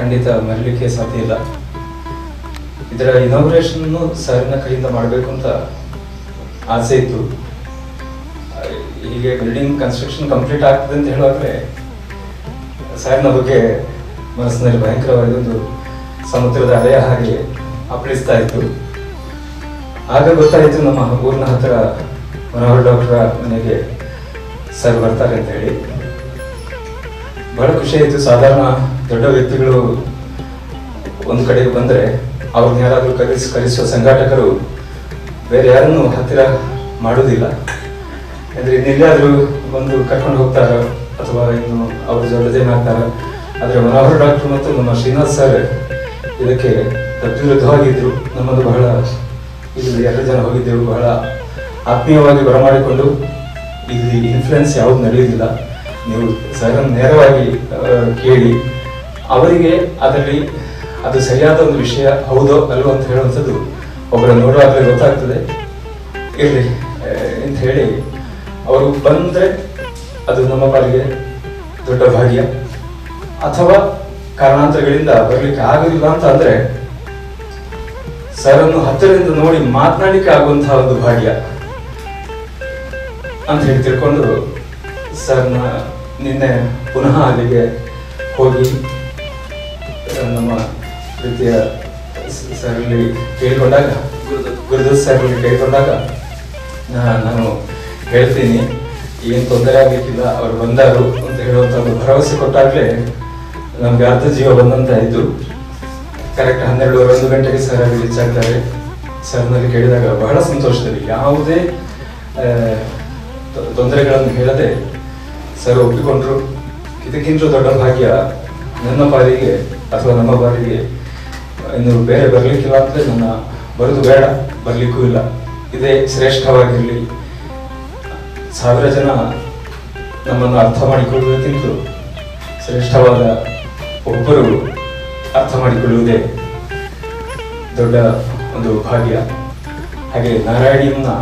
ಖಂಡಿತ ಮರಲಿಕ್ಕೆ ಸಾಧ್ಯ ಇಲ್ಲ ಇದರ ಇನಾಗ್ರೇಷನ್ ಸರಿನ ಕೈಯಿಂದ ಮಾಡಬೇಕು ಅಂತ ಆಸೆ ಇತ್ತು ಹೀಗೆ ಬಿಲ್ಡಿಂಗ್ ಕನ್ಸ್ಟ್ರಕ್ಷನ್ ಕಂಪ್ಲೀಟ್ ಆಗ್ತದೆ ಅಂತ ಹೇಳುವಾಗಲೇ ಸಾರಿನ ಬಗ್ಗೆ ಮನಸ್ಸಿನಲ್ಲಿ ಭಯಂಕರವಾಗಿ ಒಂದು ಸಮುದ್ರದ ಅಲೆಯ ಹಾಗೆ ಅಪ್ಪಳಿಸ್ತಾ ಇತ್ತು ಆಗ ಗೊತ್ತಾಯಿತು ನಮ್ಮ ಊರಿನ ಹತ್ತಿರ ಮನೋಹರ್ ಡಾಕ್ಟರ್ ಮನೆಗೆ ಸರ್ ಬರ್ತಾರೆ ಅಂತ ಹೇಳಿ ಬಹಳ ಖುಷಿ ಆಯಿತು ಸಾಧಾರಣ ದೊಡ್ಡ ವ್ಯಕ್ತಿಗಳು ಒಂದು ಕಡೆಗೆ ಬಂದರೆ ಅವ್ರನ್ನ ಯಾರಾದರೂ ಕರೆಸಿ ಕರೆಸುವ ಸಂಘಾಟಕರು ಬೇರೆ ಯಾರನ್ನು ಹತ್ತಿರ ಮಾಡುವುದಿಲ್ಲ ಅಂದರೆ ಇನ್ನೆಲ್ಲಾದರೂ ಬಂದು ಕರ್ಕೊಂಡು ಹೋಗ್ತಾರ ಅಥವಾ ಇನ್ನು ಅವ್ರ ಜೊತೆನಾಗ್ತಾರ ಆದರೆ ಮನೋಹರ್ ಡಾಕ್ಟರ್ ಮತ್ತು ನಮ್ಮ ಶ್ರೀನಿವಾಸ್ ಸರ್ ಇದಕ್ಕೆ ತದ್ವಿರುದ್ಧವಾಗಿದ್ರು ನಮ್ಮದು ಬಹಳ ಇಲ್ಲಿ ಎರಡು ಜನ ಹೋಗಿದ್ದೆವು ಬಹಳ ಆತ್ಮೀಯವಾಗಿ ಬರಮಾಡಿಕೊಂಡು ಇಲ್ಲಿ ಇನ್ಫ್ಲುಯೆನ್ಸ್ ಯಾವುದು ನಡೆಯುವುದಿಲ್ಲ ನೀವು ಸರನ್ನು ನೇರವಾಗಿ ಆ, ಕೇಳಿ ಅವರಿಗೆ ಅದರಲ್ಲಿ ಅದು ಸರಿಯಾದ ಒಂದು ವಿಷಯ ಹೌದೋ ಅಲ್ವೋ ಅಂತ ಹೇಳುವಂಥದ್ದು ಒಬ್ಬರ ನೋಡುವಾಗಲೇ ಗೊತ್ತಾಗ್ತದೆ ಇರಲಿ ಅಂತ ಹೇಳಿ ಅವರು ಬಂದರೆ ಅದು ನಮ್ಮ ಪಾಲಿಗೆ ದೊಡ್ಡ ಭಾಗ್ಯ ಅಥವಾ ಕಾರಣಾಂತರಗಳಿಂದ ಬರಲಿಕ್ಕೆ ಆಗೋದಿಲ್ಲ ಅಂತ ಅಂದ್ರೆ ಸರನ್ನು ಹತ್ತಿರದಿಂದ ನೋಡಿ ಮಾತನಾಡಲಿಕ್ಕೆ ಆಗುವಂತಹ ಒಂದು ಭಾಗ್ಯ ಅಂತ ಹೇಳಿ ತಿಳ್ಕೊಂಡು ಸರ್ನ ನಿನ್ನೆ ಪುನಃ ಅಲ್ಲಿಗೆ ಹೋಗಿ ಆ, ನಮ್ಮ ರೀತಿಯ ಸರಲ್ಲಿ ಕೇಳಿಕೊಂಡಾಗ ಗುರುದತ್ ಸರಲ್ಲಿ ಕೇಳಿಕೊಂಡಾಗ ನಾ- ನಾನು ಹೇಳ್ತೀನಿ ಏನು ತೊಂದರೆ ಆಗ್ಲಿಕ್ಕಿಲ್ಲ ಅವ್ರು ಬಂದಾರು ಅಂತ ಹೇಳುವಂತ ಒಂದು ಭರವಸೆ ಕೊಟ್ಟಾಗ್ಲೇ ನಮ್ಗೆ ಅರ್ಧ ಜೀವ ಬಂದಂತ ಆಯ್ತು ಕರೆಕ್ಟ್ ಹನ್ನೆರಡುವರೆ ಒಂದು ಗಂಟೆಗೆ ಸರ್ ಅಲ್ಲಿ ರೀಚ್ ಆಗ್ತಾರೆ ಸರ್ನಲ್ಲಿ ಕೇಳಿದಾಗ ಬಹಳ ಸಂತೋಷದಲ್ಲಿ ಯಾವುದೇ ಆ, ತೊ- ತೊಂದರೆಗಳನ್ನು ಹೇಳದೆ ಸರ್ ಒಪ್ಪಿಕೊಂಡ್ರು ಇದಕ್ಕಿಂತ ದೊಡ್ಡ ಭಾಗ್ಯ ನನ್ನ ಪಾಲಿಗೆ ಅಥವಾ ನಮ್ಮ ಪಾಲಿಗೆ ಇನ್ನು ಬೇರೆ ಬರ್ಲಿಕ್ಕಿಲ್ಲ ಅಂದ್ರೆ ನನ್ನ ಬರೋದು ಬೇಡ ಬರ್ಲಿಕ್ಕೂ ಇಲ್ಲ ಇದೇ ಶ್ರೇಷ್ಠವಾಗಿರಲಿ ಸಾವಿರ ಜನ ನಮ್ಮನ್ನು ಅರ್ಥ ಮಾಡಿಕೊಳ್ಳುವುದಕ್ಕಿಂತ ಶ್ರೇಷ್ಠವಾದ ಒಬ್ಬರು ಅರ್ಥ ಮಾಡಿಕೊಳ್ಳುವುದೇ ದೊಡ್ಡ ಒಂದು ಭಾಗ್ಯ ಹಾಗೆ ನಾರಾಯಣಿಯನ್ನ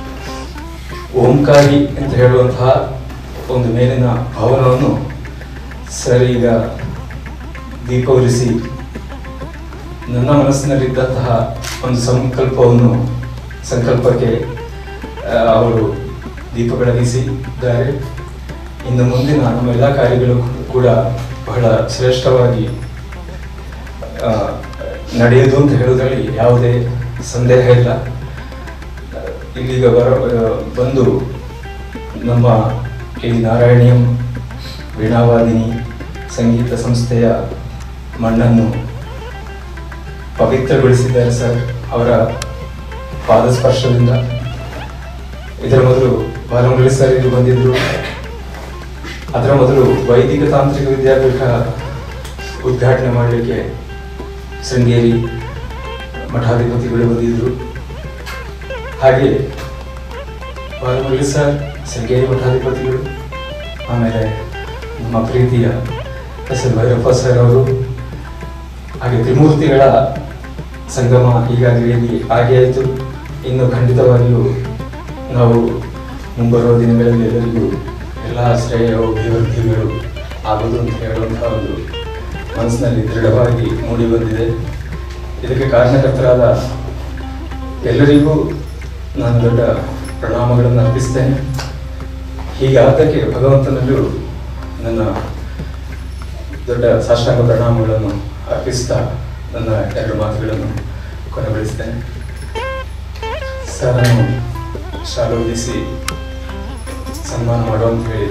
ಓಂಕಾರಿ ಅಂತ ಹೇಳುವಂತಹ ಒಂದು ಮೇಲಿನ ಭಾವನವನ್ನು ಸರ್ ಈಗ ದೀಪ ಉರಿಸಿ ನನ್ನ ಮನಸ್ಸಿನಲ್ಲಿದ್ದಂತಹ ಒಂದು ಸಂಕಲ್ಪವನ್ನು ಸಂಕಲ್ಪಕ್ಕೆ ಆ, ಅವರು ದೀಪ ಬೆಳಗಿಸಿದ್ದಾರೆ ಇನ್ನು ಮುಂದಿನ ನಮ್ಮ ಎಲ್ಲ ಕಾರ್ಯಗಳು ಕೂಡ ಬಹಳ ಶ್ರೇಷ್ಠವಾಗಿ ಆ, ನಡೆಯುವುದು ಅಂತ ಹೇಳುವುದರಲ್ಲಿ ಯಾವುದೇ ಸಂದೇಹ ಇಲ್ಲ ಇಲ್ಲಿಗ ಬರ ಬಂದು ನಮ್ಮ ಈ ನಾರಾಯಣಿಯಂ ವೀಣಾವಾದಿನಿ ಸಂಗೀತ ಸಂಸ್ಥೆಯ ಮಣ್ಣನ್ನು ಪವಿತ್ರಗೊಳಿಸಿದ್ದಾರೆ ಸರ್ ಅವರ ಪಾದ ಸ್ಪರ್ಶದಿಂದ ಇದರ ಮೊದಲು ಬಾಲಮುರಳಿ ಸರ್ ಇಲ್ಲಿ ಬಂದಿದ್ರು ಅದರ ಮೊದಲು ವೈದಿಕ ತಾಂತ್ರಿಕ ವಿದ್ಯಾಪೀಠ ಉದ್ಘಾಟನೆ ಮಾಡಲಿಕ್ಕೆ ಶೃಂಗೇರಿ ಮಠಾಧಿಪತಿಗಳು ಬಂದಿದ್ರು ಹಾಗೆ ಬಾಲಮುರಳಿ ಸರ್ ಶೃಂಗೇರಿ ಮಠಾಧಿಪತಿಗಳು ಆಮೇಲೆ ನಮ್ಮ ಪ್ರೀತಿಯ ಎಸ್ ಎಲ್ ಭೈರಪ್ಪ ಸರ್ ಅವರು ಹಾಗೆ ತ್ರಿಮೂರ್ತಿಗಳ ಸಂಗಮ ಈಗಾಗಲೇ ಇಲ್ಲಿ ಆಗೇ ಆಯಿತು ಇನ್ನು ಖಂಡಿತವಾಗಿಯೂ ನಾವು ಮುಂಬರುವ ದಿನಗಳಲ್ಲಿ ಎಲ್ಲರಿಗೂ ಎಲ್ಲ ಶ್ರೇಯ ಅಭಿವೃದ್ಧಿಗಳು ಆಗೋದು ಅಂತ ಹೇಳುವಂತಹ ಒಂದು ಮನಸ್ಸಿನಲ್ಲಿ ದೃಢವಾಗಿ ಮೂಡಿ ಬಂದಿದೆ ಇದಕ್ಕೆ ಕಾರಣಕರ್ತರಾದ ಎಲ್ಲರಿಗೂ ನಾನು ದೊಡ್ಡ ಪ್ರಣಾಮಗಳನ್ನು ಅರ್ಪಿಸ್ತೇನೆ ಹೀಗಾದ್ದಕ್ಕೆ ಭಗವಂತನಲ್ಲೂ ನನ್ನ ದೊಡ್ಡ ಸಾಷ್ಟಾಂಗ ಪ್ರಣಾಮಗಳನ್ನು ಅರ್ಪಿಸ್ತಾ ನನ್ನ ಎರಡು ಮಾತುಗಳನ್ನು ಕೊನೆಗೊಳಿಸ್ತೇನೆ ಸರನ್ನು ಶಾಲೆ ಹೊದಿಸಿ ಸನ್ಮಾನ ಮಾಡುವಂತ ಹೇಳಿ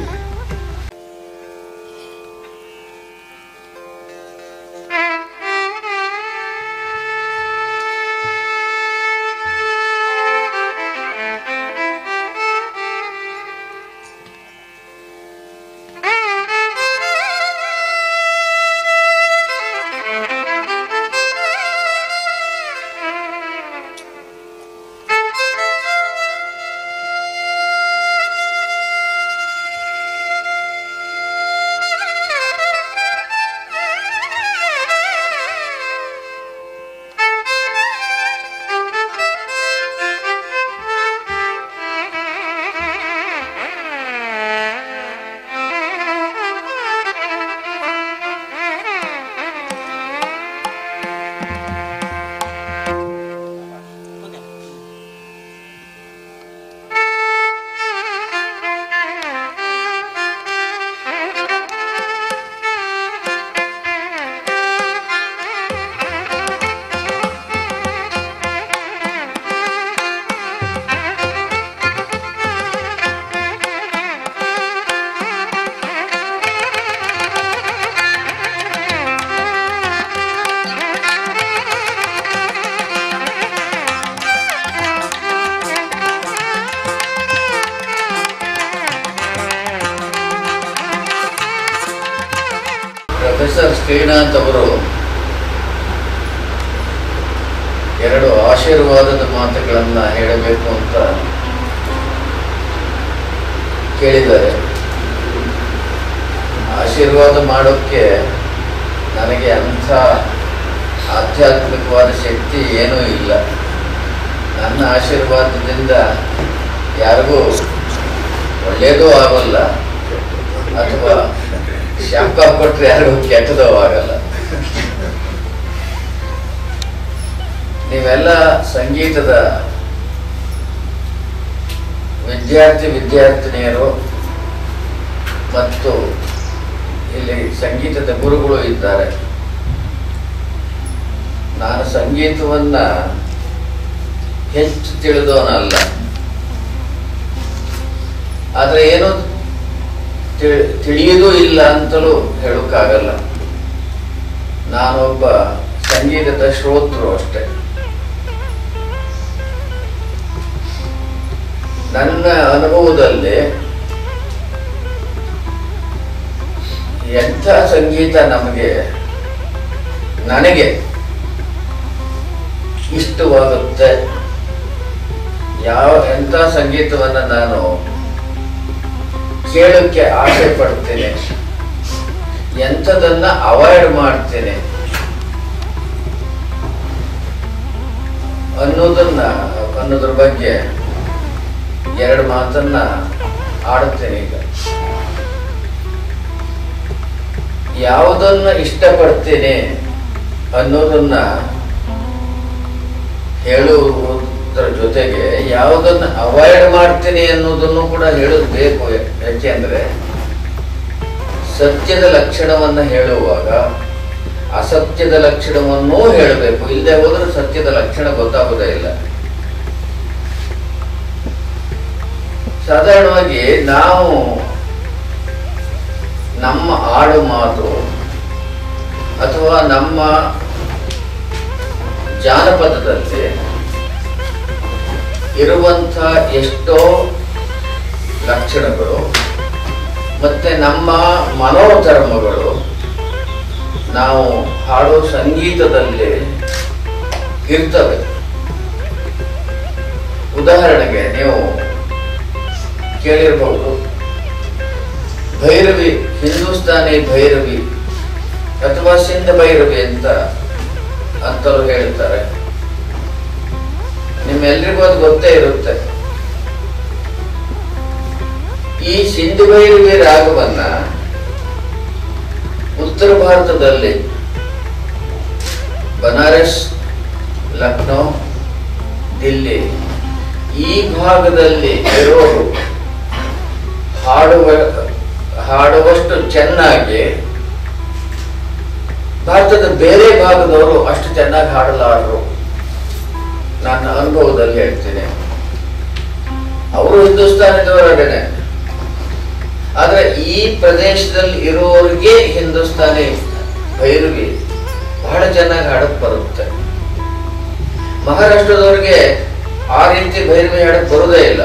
Thank ಶ್ರೀನಾಥ್ ಅವರು ಎರಡು ಆಶೀರ್ವಾದದ ಮಾತುಗಳನ್ನು ಹೇಳಬೇಕು ಅಂತ ಕೇಳಿದ್ದಾರೆ ಆಶೀರ್ವಾದ ಮಾಡೋಕ್ಕೆ ನನಗೆ ಅಂಥ ಆಧ್ಯಾತ್ಮಿಕವಾದ ಶಕ್ತಿ ಏನೂ ಇಲ್ಲ ನನ್ನ ಆಶೀರ್ವಾದದಿಂದ ಯಾರಿಗೂ ಒಳ್ಳೆಯದೂ ಆಗೋಲ್ಲ ಅಥವಾ ಶಾಪ ಕೊಟ್ಟರೆ ಯಾರಿಗೂ ಕೆಟ್ಟದೂ ಆಗಲ್ಲ ನೀವೆಲ್ಲ ಸಂಗೀತದ ವಿದ್ಯಾರ್ಥಿ ವಿದ್ಯಾರ್ಥಿನಿಯರು ಮತ್ತು ಇಲ್ಲಿ ಸಂಗೀತದ ಗುರುಗಳು ಇದ್ದಾರೆ ನಾನು ಸಂಗೀತವನ್ನ ಹೆಚ್ಚು ತಿಳಿದವನಲ್ಲ ಆದರೆ ಏನೋ ತಿಳಿ- ತಿಳಿಯುವುದೂ ಇಲ್ಲ ಅಂತಲೂ ಹೇಳೋಕ್ಕಾಗಲ್ಲ ನಾನೊಬ್ಬ ಸಂಗೀತದ ಶ್ರೋತೃ ಅಷ್ಟೆ ನನ್ನ ಅನುಭವದಲ್ಲಿ ಎಂಥ ಸಂಗೀತ ನಮಗೆ ನನಗೆ ಇಷ್ಟವಾಗುತ್ತೆ ಯಾವ ಎಂಥ ಸಂಗೀತವನ್ನು ನಾನು ಕೇಳೋಕ್ಕೆ ಆಸೆ ಪಡ್ತೇನೆ ಎಂಥದನ್ನ ಅವಾಯ್ಡ್ ಮಾಡ್ತೇನೆ ಅನ್ನೋದನ್ನ ಅನ್ನೋದ್ರ ಬಗ್ಗೆ ಎರಡು ಮಾತನ್ನ ಆಡುತ್ತೇನೆ ಈಗ ಯಾವುದನ್ನ ಇಷ್ಟಪಡ್ತೇನೆ ಅನ್ನೋದನ್ನ ಹೇಳುವುದರ ಜೊತೆಗೆ ಯಾವುದನ್ನ ಅವಾಯ್ಡ್ ಮಾಡ್ತೀನಿ ಅನ್ನೋದನ್ನು ಕೂಡ ಹೇಳೋದು ಬೇಕು ಯಾಕೆಂದ್ರೆ ಸತ್ಯದ ಲಕ್ಷಣವನ್ನ ಹೇಳುವಾಗ ಅಸತ್ಯದ ಲಕ್ಷಣವನ್ನೂ ಹೇಳಬೇಕು ಇಲ್ಲದೆ ಹೋದ್ರೆ ಸತ್ಯದ ಲಕ್ಷಣ ಗೊತ್ತಾಗೋದೇ ಇಲ್ಲ ಸಾಧಾರಣವಾಗಿ ನಾವು ನಮ್ಮ ಆಡು ಮಾತು ಅಥವಾ ನಮ್ಮ ಜಾನಪದದಲ್ಲಿ ಇರುವಂಥ ಎಷ್ಟೋ ಲಕ್ಷಣಗಳು ಮತ್ತೆ ನಮ್ಮ ಮನೋಧರ್ಮಗಳು ನಾವು ಹಾಡೋ ಸಂಗೀತದಲ್ಲಿ ಇರ್ತವೆ ಉದಾಹರಣೆಗೆ ನೀವು ಕೇಳಿರಬಹುದು ಭೈರವಿ ಹಿಂದೂಸ್ತಾನಿ ಭೈರವಿ ಅಥವಾ ಸಿಂಧ ಭೈರವಿ ಅಂತ ಅಂತಲೂ ಹೇಳ್ತಾರೆ ನಿಮ್ಮೆಲ್ರಿಗೂ ಅದು ಗೊತ್ತೇ ಇರುತ್ತೆ ಈ ಸಿಂಧು ಭೈರವಿ ರಾಗವನ್ನ ಉತ್ತರ ಭಾರತದಲ್ಲಿ ಬನಾರಸ್ ಲಕ್ನೋ ದಿಲ್ಲಿ ಈ ಭಾಗದಲ್ಲಿ ಇರೋರು ಹಾಡುವ ಹಾಡುವಷ್ಟು ಚೆನ್ನಾಗಿ ಭಾರತದ ಬೇರೆ ಭಾಗದವರು ಅಷ್ಟು ಚೆನ್ನಾಗಿ ಹಾಡಲಾರರು ನನ್ನ ಅನುಭವದಲ್ಲಿ ಹೇಳ್ತೀನಿ ಅವರು ಹಿಂದೂಸ್ತಾನದವರೇ ಆದ್ರೆ ಈ ಪ್ರದೇಶದಲ್ಲಿ ಇರುವವರಿಗೆ ಹಿಂದೂಸ್ತಾನಿ ಭೈರವಿ ಬಹಳ ಚೆನ್ನಾಗಿ ಹಾಡಕ್ ಬರುತ್ತೆ ಮಹಾರಾಷ್ಟ್ರದವ್ರಿಗೆ ಆ ರೀತಿ ಭೈರವಿ ಹಾಡಕ್ ಬರೋದೇ ಇಲ್ಲ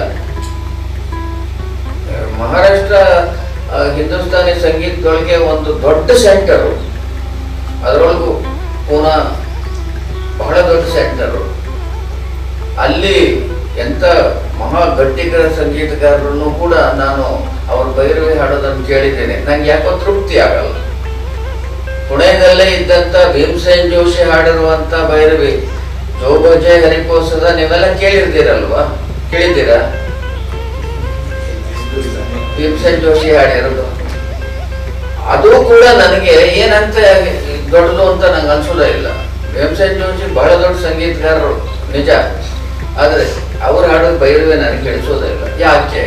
ಮಹಾರಾಷ್ಟ್ರ ಆ, ಹಿಂದೂಸ್ತಾನಿ ಸಂಗೀತದೊಳಗೆ ಒಂದು ದೊಡ್ಡ ಸೆಂಟರು ಅದರೊಳಗೂ ಪೂನಾ ಬಹಳ ದೊಡ್ಡ ಸೆಂಟರು ಅಲ್ಲಿ ಎಂತ ಮಹಾ ಗಟ್ಟಿಗರ ಸಂಗೀತಗಾರರನ್ನು ಕೂಡ ನಾನು ಅವ್ರ ಭೈರವಿ ಹಾಡೋದನ್ನು ಕೇಳಿದ್ದೇನೆ ನಂಗೆ ಯಾಕೋ ತೃಪ್ತಿ ಆಗಲ್ಲ ಪುಣೆದಲ್ಲೇ ಇದ್ದಂತ ಭೀಮಸೇನ್ ಜೋಶಿ ಹಾಡಿರುವಂತ ಭೈರವಿ ಜೋಬಜೆ ಹರಿಕೋಸದ ನೀವೆಲ್ಲ ಕೇಳಿರ್ತೀರಲ್ವಾ ಕೇಳಿದ್ದೀರಾ ಭೀಮಸೇನ್ ಜೋಶಿ ಹಾಡಿರೋದು ಅದು ಕೂಡ ನನಗೆ ಏನಂತ ದೊಡ್ಡದು ಅಂತ ನಂಗೆ ಅನ್ಸೋದೇ ಇಲ್ಲ ಭೀಮಸೇನ್ ಜೋಶಿ ಬಹಳ ದೊಡ್ಡ ಸಂಗೀತಗಾರರು ನಿಜ ಆದ್ರೆ ಅವ್ರು ಹಾಡೋದು ಭೈರವಿ ನನಗೆ ಕೇಳಿಸೋದೇ ಇಲ್ಲ ಯಾಕೆ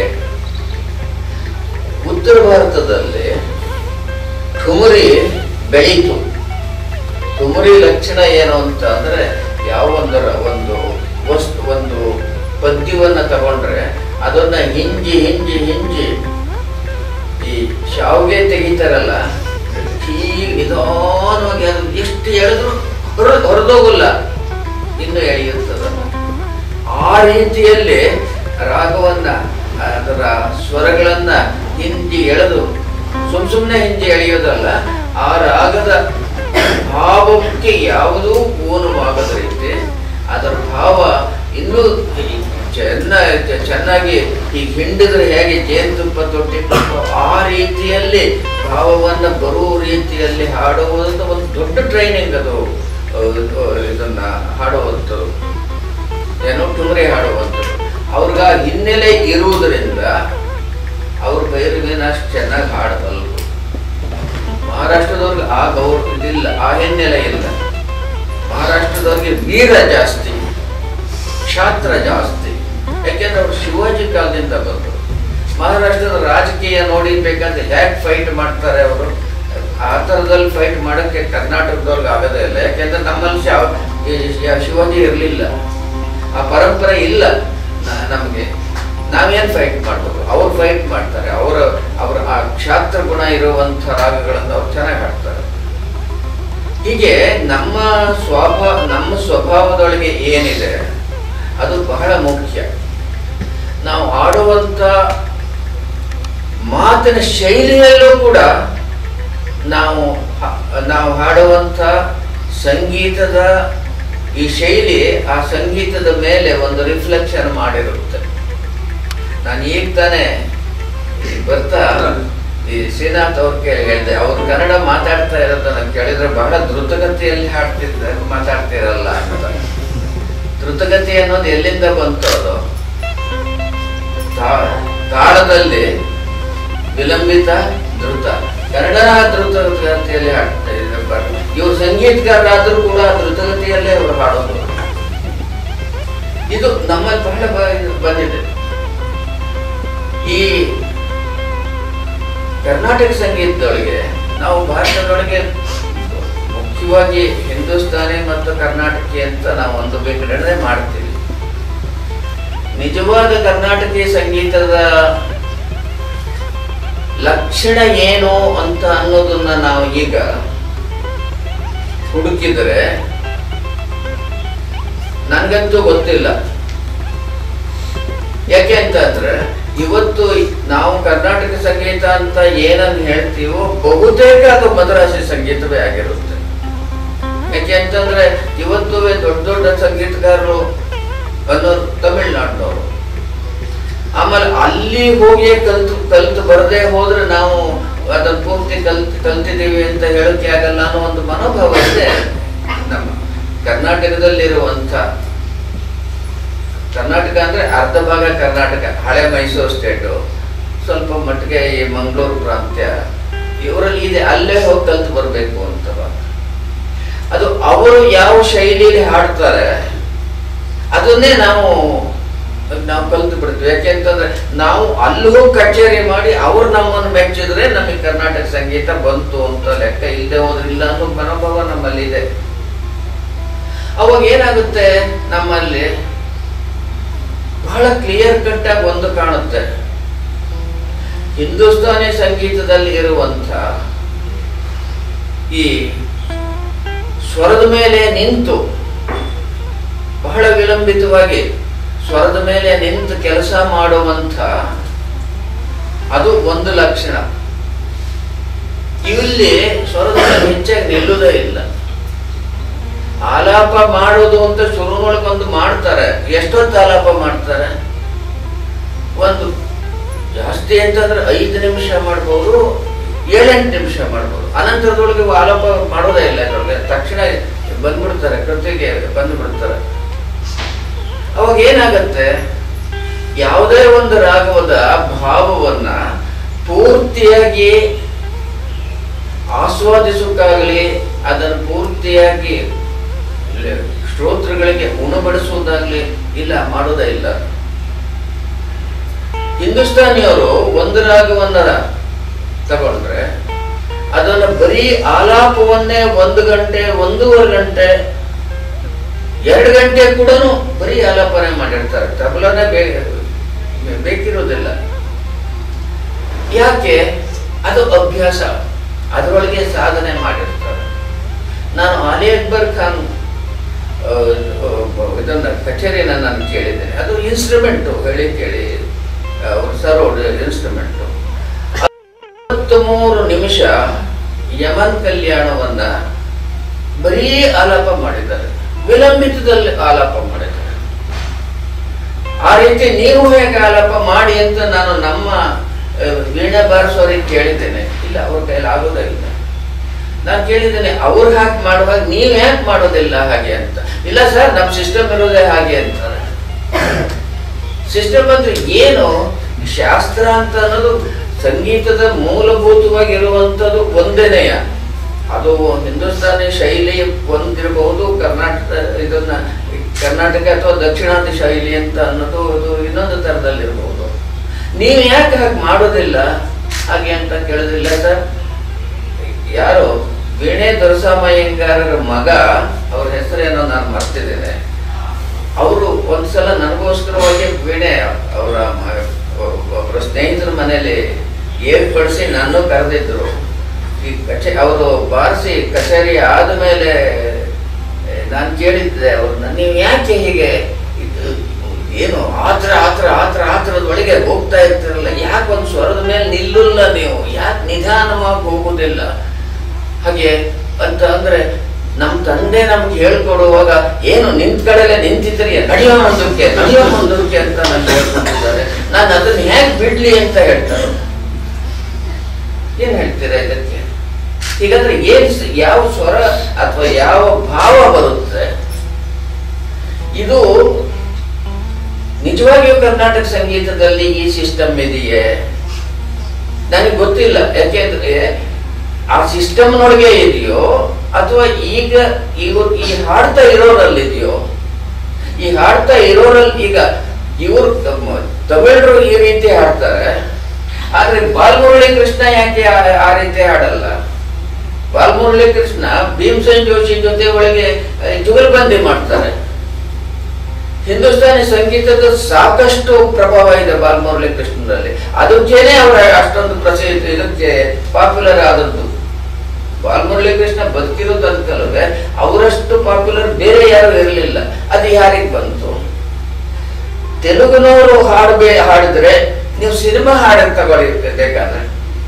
ಉತ್ತರ ಭಾರತದಲ್ಲಿ ಠುಮರಿ ಬೆಳೀತು ಠುಮರಿ ಲಕ್ಷಣ ಏನು ಅಂತ ಅಂದ್ರೆ ಯಾವೊಂದರ ಒಂದು ವಸ್ತು ಒಂದು ಪದ್ಯವನ್ನ ತಗೊಂಡ್ರೆ ಅದನ್ನ ಹಿಂಜಿ ಹಿಂಜಿ ಹಿಂಜಿ ಈ ಶಾವಿಗೆ ತೆಗಿತಾರಲ್ಲ ಹೀಗೆ ನಿಧಾನವಾಗಿ ಅದು ಎಷ್ಟು ಎಳೆದ್ರು ಹೊರ ಹೊರದೋಗಲ್ಲ ಇನ್ನು ಎಳೆಯುತ್ತದ ಆ ರೀತಿಯಲ್ಲಿ ರಾಗವನ್ನ ಅದರ ಸ್ವರಗಳನ್ನ ಹಿಂದಿ ಎಳೆದು ಸುಮ್ ಸುಮ್ನೆ ಹಿಂದಿ ಎಳೆಯೋದಲ್ಲ ಆ ರಾಗದ ಭಾವಕ್ಕೆ ಯಾವುದೂ ಪೂರ್ಣವಾಗದ ರೀತಿ ಅದರ ಭಾವ ಇನ್ನೂ ಚೆನ್ನ ಚೆನ್ನಾಗಿ ಈಗ ಹಿಂಡಿದ್ರೆ ಹೇಗೆ ಜೇನುತುಪ್ಪ ತೊಟ್ಟಿಟ್ಟು ಆ ರೀತಿಯಲ್ಲಿ ಭಾವವನ್ನು ಬರುವ ರೀತಿಯಲ್ಲಿ ಹಾಡುವುದಂತ ಒಂದು ದೊಡ್ಡ ಟ್ರೈನಿಂಗ್ ಅದು ಅಹ್, ಅಹ್, ಇದನ್ನ ಹಾಡುವಂಥದ್ದು ಏನೋ ಟುಮ್ರೆ ಹಾಡುವಂಥದ್ದು ಅವ್ರಿಗೆ ಆ ಹಿನ್ನೆಲೆ ಇರುವುದರಿಂದ ಅವ್ರ ಭೈರವಿನ ಅಷ್ಟು ಚೆನ್ನಾಗಿ ಹಾಡಬಲ್ಲರು ಮಹಾರಾಷ್ಟ್ರದವ್ರಿಗೆ ಆ ಗೌರವ ಇದಿಲ್ಲ ಆ ಹಿನ್ನೆಲೆ ಇಲ್ಲ ಮಹಾರಾಷ್ಟ್ರದವ್ರಿಗೆ ವೀರ ಜಾಸ್ತಿ ಕ್ಷಾತ್ರ ಜಾಸ್ತಿ ಯಾಕೆಂದ್ರೆ ಅವ್ರು ಶಿವಾಜಿ ಕಾಲದಿಂದ ಬಂದರು ಮಹಾರಾಷ್ಟ್ರದ ರಾಜಕೀಯ ನೋಡಿಬೇಕಂದ್ರೆ ಹೇಗೆ ಫೈಟ್ ಮಾಡ್ತಾರೆ ಅವರು ಆ ಥರದಲ್ಲಿ ಫೈಟ್ ಮಾಡೋಕ್ಕೆ ಕರ್ನಾಟಕದವ್ರಿಗೆ ಆಗೋದೇ ಇಲ್ಲ ಯಾಕೆಂದ್ರೆ ನಮ್ಮಲ್ಲಿ ಶಾವ್- ಈ ಶಿ- ಶಿವಾಜಿ ಇರಲಿಲ್ಲ ಆ ಪರಂಪರೆ ಇಲ್ಲ ನ- ನಮಗೆ ನಾವೇನು ಫೈಟ್ ಮಾಡ್ಬೋದು ಅವ್ರು ಫೈಟ್ ಮಾಡ್ತಾರೆ ಅವರ ಅವರ ಆ ಕ್ಷಾತ್ರ ಗುಣ ಇರುವಂಥ ರಾಗಗಳನ್ನು ಅವ್ರು ಚೆನ್ನಾಗಿ ಹಾಡ್ತಾರೆ ಹೀಗೆ ನಮ್ಮ ಸ್ವಭಾವ ನಮ್ಮ ಸ್ವಭಾವದೊಳಗೆ ಏನಿದೆ ಅದು ಬಹಳ ಮುಖ್ಯ ನಾವು ಆಡುವಂಥ ಮಾತಿನ ಶೈಲಿಯಲ್ಲೂ ಕೂಡ ನಾವು ಹ- ನಾವು ಹಾಡುವಂಥ ಸಂಗೀತದ ಈ ಶೈಲಿ ಆ ಸಂಗೀತದ ಮೇಲೆ ಒಂದು ರಿಫ್ಲೆಕ್ಷನ್ ಮಾಡಿರುತ್ತೆ ನಾನು ಈಗ ತಾನೇ ಈ ಬರ್ತಾ ಈ ಶ್ರೀನಾಥ್ ಅವ್ರ ಕೇಳಿ ಹೇಳಿದೆ ಅವ್ರು ಕನ್ನಡ ಮಾತಾಡ್ತಾ ಇರೋದನ್ನ ಕೇಳಿದ್ರೆ ಬಹಳ ದ್ರುತಗತಿಯಲ್ಲಿ ಹಾಡ್ತಿದ್ದ ಮಾತಾಡ್ತಿರಲ್ಲ ಅಂತ ದ್ರುತಗತಿ ಅನ್ನೋದು ಎಲ್ಲಿಂದ ಬಂತು ಅದು ತಾ- ತಾಳದಲ್ಲಿ ವಿಲಂಬಿತ ಧೃತ ಕನ್ನಡ ದ್ರುತಗತಿಯಲ್ಲಿ ಹಾಡ್ತಾ ಇದ್ದಾರೆ ಇವರು ಸಂಗೀತಗಾರರಾದ್ರೂ ಕೂಡ ದ್ರುತಗತಿಯಲ್ಲೇ ಅವರು ಹಾಡೋದು ಇದು ನಮ್ಮಲ್ಲಿ ಬಹಳ ಬ- ಇದು ಬಂದಿದೆ ಈ ಕರ್ನಾಟಕ ಸಂಗೀತದೊಳಗೆ ನಾವು ಭಾರತದೊಳಗೆ ಮುಖ್ಯವಾಗಿ ಹಿಂದೂಸ್ತಾನಿ ಮತ್ತು ಕರ್ನಾಟಕಿ ಅಂತ ನಾವು ಒಂದು ವಿಂಗಡಣೆ ಮಾಡ್ತೀವಿ ನಿಜವಾದ ಕರ್ನಾಟಕಿ ಸಂಗೀತದ ಲಕ್ಷಣ ಏನು ಅಂತ ಅನ್ನೋದನ್ನ ನಾವು ಈಗ ಹುಡುಕಿದರೆ ನನಗಂತೂ ಗೊತ್ತಿಲ್ಲ ಯಾಕೆ ಅಂತಂದ್ರೆ ಇವತ್ತು ನಾವು ಕರ್ನಾಟಕ ಸಂಗೀತ ಅಂತ ಏನನ್ನು ಹೇಳ್ತೀವೋ ಬಹುತೇಕ ಅದು ಮದ್ರಾಸಿ ಸಂಗೀತವೇ ಆಗಿರುತ್ತೆ ಯಾಕೆ ಅಂತಂದ್ರೆ ಇವತ್ತು ದೊಡ್ಡ ದೊಡ್ಡ ಸಂಗೀತಗಾರರು ಅನ್ನೋರು ತಮಿಳ್ನಾಡಿನವರು ಆಮೇಲೆ ಅಲ್ಲಿ ಹೋಗಿ ಕಲ್ತು ಕಲ್ತು ಬರದೇ ಹೋದ್ರೆ ನಾವು ಅದನ್ನ ಪೂರ್ತಿ ಕಲ್ತ್ ಕಲ್ತಿದ್ದೀವಿ ಅಂತ ಹೇಳಕ್ಕೆ ಆಗಲ್ಲ ಅನ್ನೋ ಒಂದು ಮನೋಭಾವ ಇದೆ ನಮ್ಮ ಕರ್ನಾಟಕದಲ್ಲಿರುವಂಥ ಕರ್ನಾಟಕ ಅಂದ್ರೆ ಅರ್ಧ ಭಾಗ ಕರ್ನಾಟಕ ಹಳೆ ಮೈಸೂರು ಸ್ಟೇಟು ಸ್ವಲ್ಪ ಮಟ್ಟಿಗೆ ಈ ಮಂಗಳೂರು ಪ್ರಾಂತ್ಯ ಇವರಲ್ಲಿ ಇದೆ ಅಲ್ಲೇ ಹೋಗಿ ಕಲ್ತು ಬರಬೇಕು ಅಂತ ಅದು ಅವರು ಯಾವ ಶೈಲಿಯಲ್ಲಿ ಹಾಡ್ತಾರೆ ಅದನ್ನೇ ನಾವು ನಾವು ಕಲ್ತು ಬಿಡ್ತೀವಿ ಯಾಕೆಂತಂದ್ರೆ ನಾವು ಅಲ್ಲಿ ಹೋಗಿ ಕಚೇರಿ ಮಾಡಿ ಅವ್ರು ನಮ್ಮನ್ನು ಮೆಚ್ಚಿದ್ರೆ ನಮಗೆ ಕರ್ನಾಟಕ ಸಂಗೀತ ಬಂತು ಅಂತ ಲೆಕ್ಕ ಇಲ್ಲದೆ ಹೋದ್ರೆ ಇಲ್ಲ ಅನ್ನೋ ಮನೋಭಾವ ನಮ್ಮಲ್ಲಿ ಇದೆ ಅವಾಗ ಏನಾಗುತ್ತೆ ನಮ್ಮಲ್ಲಿ ಬಹಳ ಕ್ಲಿಯರ್ ಕಟ್ ಆಗಿ ಒಂದು ಕಾಣುತ್ತೆ ಹಿಂದೂಸ್ತಾನಿ ಸಂಗೀತದಲ್ಲಿ ಇರುವಂತ ಈ ಸ್ವರದ ಮೇಲೆ ನಿಂತು ಬಹಳ ವಿಳಂಬಿತವಾಗಿ ಸ್ವರದ ಮೇಲೆ ನಿಂತು ಕೆಲಸ ಮಾಡುವಂತ ಅದು ಒಂದು ಲಕ್ಷಣ ಇಲ್ಲಿ ಸ್ವರದ ಮೇಲೆ ಹೆಚ್ಚಾಗಿ ನಿಲ್ಲುವುದೇ ಇಲ್ಲ ಆಲಾಪ ಮಾಡೋದು ಅಂತ ಶುರುನೊಳಗೊಂದು ಮಾಡ್ತಾರೆ ಎಷ್ಟೊತ್ತು ಆಲಾಪ ಮಾಡ್ತಾರೆ ಒಂದು ಜಾಸ್ತಿ ಅಂತಂದ್ರೆ ಐದು ನಿಮಿಷ ಮಾಡ್ಬೋದು ಏಳೆಂಟು ನಿಮಿಷ ಮಾಡ್ಬೋದು ಅನಂತರದೊಳಗೆ ಇವು ಆಲಾಪ ಮಾಡೋದೇ ಇಲ್ಲ ಇದ್ರೊಳಗೆ ತಕ್ಷಣ ಬಂದ್ಬಿಡ್ತಾರೆ ಕೃತಿಗೆ ಬಂದ್ಬಿಡ್ತಾರೆ ಅವಾಗ ಏನಾಗತ್ತೆ ಯಾವುದೇ ಒಂದು ರಾಗವದ ಭಾವವನ್ನ ಪೂರ್ತಿಯಾಗಿ ಆಸ್ವಾದಿಸೋಕ್ಕಾಗಲಿ ಅದನ್ನು ಪೂರ್ತಿಯಾಗಿ ಶ್ರೋತೃಗಳಿಗೆ ಉಣಬಡಿಸುವುದಾಗ್ಲಿ ಇಲ್ಲ ಮಾಡೋದೇ ಇಲ್ಲ ಹಿಂದೂಸ್ತಾನಿಯವರು ಒಂದು ರಾಗವನ್ನ ತಗೊಂಡ್ರೆ ಅದನ್ನ ಬರೀ ಆಲಾಪವನ್ನೇ ಒಂದು ಗಂಟೆ ಒಂದೂವರೆ ಗಂಟೆ ಎರಡು ಗಂಟೆ ಕೂಡ ಬರೀ ಆಲಾಪನೆ ಮಾಡಿರ್ತಾರೆ ತಬಲನೇ ಬೇ ಬೇಕಿರೋದಿಲ್ಲ ಯಾಕೆ ಅದು ಅಭ್ಯಾಸ ಅದರೊಳಗೆ ಸಾಧನೆ ಮಾಡಿರ್ತಾರೆ ನಾನು ಅಲಿ ಅಕ್ಬರ್ ಖಾನ್ ಆ, ಆ, ಇದನ್ನ ಕಚೇರಿನ ನಾನು ಕೇಳಿದ್ದೇನೆ ಅದು ಇನ್ಸ್ಟ್ರೂಮೆಂಟು ಹೇಳಿ ಕೇಳಿ ಅವರು ಸರೋಡ್ ಇನ್ಸ್ಟ್ರೂಮೆಂಟು ಮೂರು ನಿಮಿಷ ಯಮನ್ ಕಲ್ಯಾಣವನ್ನ ಬರೀ ಆಲಾಪ ಮಾಡಿದ್ದಾರೆ ವಿಲಂಬಿತದಲ್ಲಿ ಆಲಾಪ ಮಾಡಿದ್ದಾರೆ ಆ ರೀತಿ ನೀವು ಹೇಗೆ ಆಲಾಪ ಮಾಡಿ ಅಂತ ನಾನು ನಮ್ಮ ಆ, ವೀಣಾ ಬಾರಿಸೋರಿಗೆ ಕೇಳಿದ್ದೇನೆ ಇಲ್ಲ ಅವ್ರ ಕೈಯಲ್ಲಿ ಆಗೋದೇ ಇಲ್ಲ ನಾನು ಕೇಳಿದ್ದೇನೆ ಅವ್ರು ಹಾಕಿ ಮಾಡುವಾಗ ನೀವ್ ಯಾಕೆ ಮಾಡೋದಿಲ್ಲ ಹಾಗೆ ಅಂತ ಇಲ್ಲ ಸರ್ ನಮ್ಮ ಸಿಸ್ಟಮ್ ಇರೋದೇ ಹಾಗೆ ಅಂತಾರೆ ಸಿಸ್ಟಮ್ ಅಂದ್ರೆ ಏನು ಶಾಸ್ತ್ರ ಅಂತ ಅನ್ನೋದು ಸಂಗೀತದ ಮೂಲಭೂತವಾಗಿರುವಂಥದ್ದು ಒಂದೇನೆಯ ಅದು ಹಿಂದೂಸ್ತಾನಿ ಶೈಲಿ ಒಂದಿರಬಹುದು ಕರ್ನಾಟಕ ಇದನ್ನ ಕರ್ನಾಟಕ ಅಥವಾ ದಕ್ಷಿಣಾದಿ ಶೈಲಿ ಅಂತ ಅನ್ನೋದು ಅದು ಇನ್ನೊಂದು ತರದಲ್ಲಿರ್ಬಹುದು ನೀವು ಯಾಕೆ ಹಾಗೆ ಮಾಡೋದಿಲ್ಲ ಹಾಗೆ ಅಂತ ಕೇಳೋದಿಲ್ಲ ಸರ್ ಯಾರು ವೀಣೆ ದೊರಸಾಮಯ್ಯಂಗಾರರ ಮಗ ಅವ್ರ ಹೆಸರೇನೋ ನಾನು ಮರ್ತಿದ್ದೇನೆ ಅವರು ಒಂದ್ಸಲ ನನಗೋಸ್ಕರವಾಗಿ ವೀಣೆ ಅವರ ಅವರ ಸ್ನೇಹಿತರ ಮನೆಯಲ್ಲಿ ಏರ್ಪಡಿಸಿ ನಾನು ಕರೆದಿದ್ರು ಈ ಕಚೇ ಅವರು ಬಾರಿಸಿ ಕಚೇರಿ ಆದಮೇಲೆ ನಾನು ಕೇಳಿದ್ದೆ ಅವ್ರನ್ನ ನೀವು ಯಾಕೆ ಹೀಗೆ ಇದು ಏನು ಆತರ ಆತರ ಆತರ ಆತರದ ಒಳಗೆ ಹೋಗ್ತಾ ಇರ್ತಿರಲ್ಲ ಯಾಕೆ ಒಂದು ಸ್ವರದ ಮೇಲೆ ನಿಲ್ಲಲ್ಲ ನೀವು ಯಾಕೆ ನಿಧಾನವಾಗಿ ಹೋಗುದಿಲ್ಲ ಹಾಗೆ ಅಂತ ಅಂದ್ರೆ ನಮ್ ತಂದೆ ನಮ್ಗೆ ಹೇಳ್ಕೊಡುವಾಗ ಏನು ನಿಂತ ಕಡೆಲೆ ನಿಂತಿದ್ರಿ ನಡೆಯೋ ಮುಂದಕ್ಕೆ ನಡೆಯೋ ಮುಂದಕ್ಕೆ ಅಂತ ನಾನು ಹೇಳ್ಕೊಂಡಿದ್ದಾರೆ ನಾನು ಅದನ್ನ ಹೇಗೆ ಬಿಡ್ಲಿ ಅಂತ ಹೇಳ್ತಾರೆ ಏನ್ ಹೇಳ್ತೀರಾ ಇದಕ್ಕೆ ಹೀಗಂದ್ರೆ ಏನ್ ಸ- ಯಾವ ಸ್ವರ ಅಥವಾ ಯಾವ ಭಾವ ಬರುತ್ತೆ ಇದು ನಿಜವಾಗಿಯೂ ಕರ್ನಾಟಕ ಸಂಗೀತದಲ್ಲಿ ಈ ಸಿಸ್ಟಮ್ ಇದೆಯೇ ನನಗೆ ಗೊತ್ತಿಲ್ಲ ಯಾಕೆಂದ್ರೆ ಆ ಸಿಸ್ಟಮ್ನೊಳಗೆ ಇದೆಯೋ ಅಥವಾ ಈಗ ಇವ್ ಈ ಹಾಡ್ತಾ ಇರೋರಲ್ಲಿದೆಯೋ ಈ ಹಾಡ್ತಾ ಇರೋರಲ್ಲಿ ಈಗ ಇವರು ತಮಿಳರು ಈ ರೀತಿ ಹಾಡ್ತಾರೆ ಆದ್ರೆ ಬಾಲ್ಮುರಳಿ ಕೃಷ್ಣ ಯಾಕೆ ಆ- ಆ ರೀತಿ ಹಾಡಲ್ಲ ಬಾಲ್ಮುರಳಿ ಕೃಷ್ಣ ಭೀಮಸೇನ್ ಜೋಶಿ ಜೊತೆ ಒಳಗೆ ಆ, ಜುಗಲ್ಬಂದಿ ಮಾಡ್ತಾರೆ ಹಿಂದೂಸ್ತಾನಿ ಸಂಗೀತದ ಸಾಕಷ್ಟು ಪ್ರಭಾವ ಇದೆ ಬಾಲ್ಮುರಳಿ ಕೃಷ್ಣನಲ್ಲಿ ಅದಕ್ಕೇನೆ ಅವರ ಅಷ್ಟೊಂದು ಪ್ರಸಿದ್ಧ ಇದಕ್ಕೆ ಪಾಪ್ಯುಲರ್ ಆದದ್ದು ಬಾಲ್ಮುರಳಿ ಕೃಷ್ಣ ಬದುಕಿರೋದಂತಲ್ವೇ ಅವರಷ್ಟು ಪಾಪ್ಯುಲರ್ ಬೇರೆ ಯಾರು ಇರಲಿಲ್ಲ ಅದು ಯಾರಿಗೆ ಬಂತು ತೆಲುಗುನವರು ಹಾಡ್ಬೇ ಹಾಡಿದ್ರೆ ನೀವು ಸಿನಿಮಾ ಹಾಡಕ್ ತಗೊಳ್ಳಿ ಬೇಕಾದ್ರೆ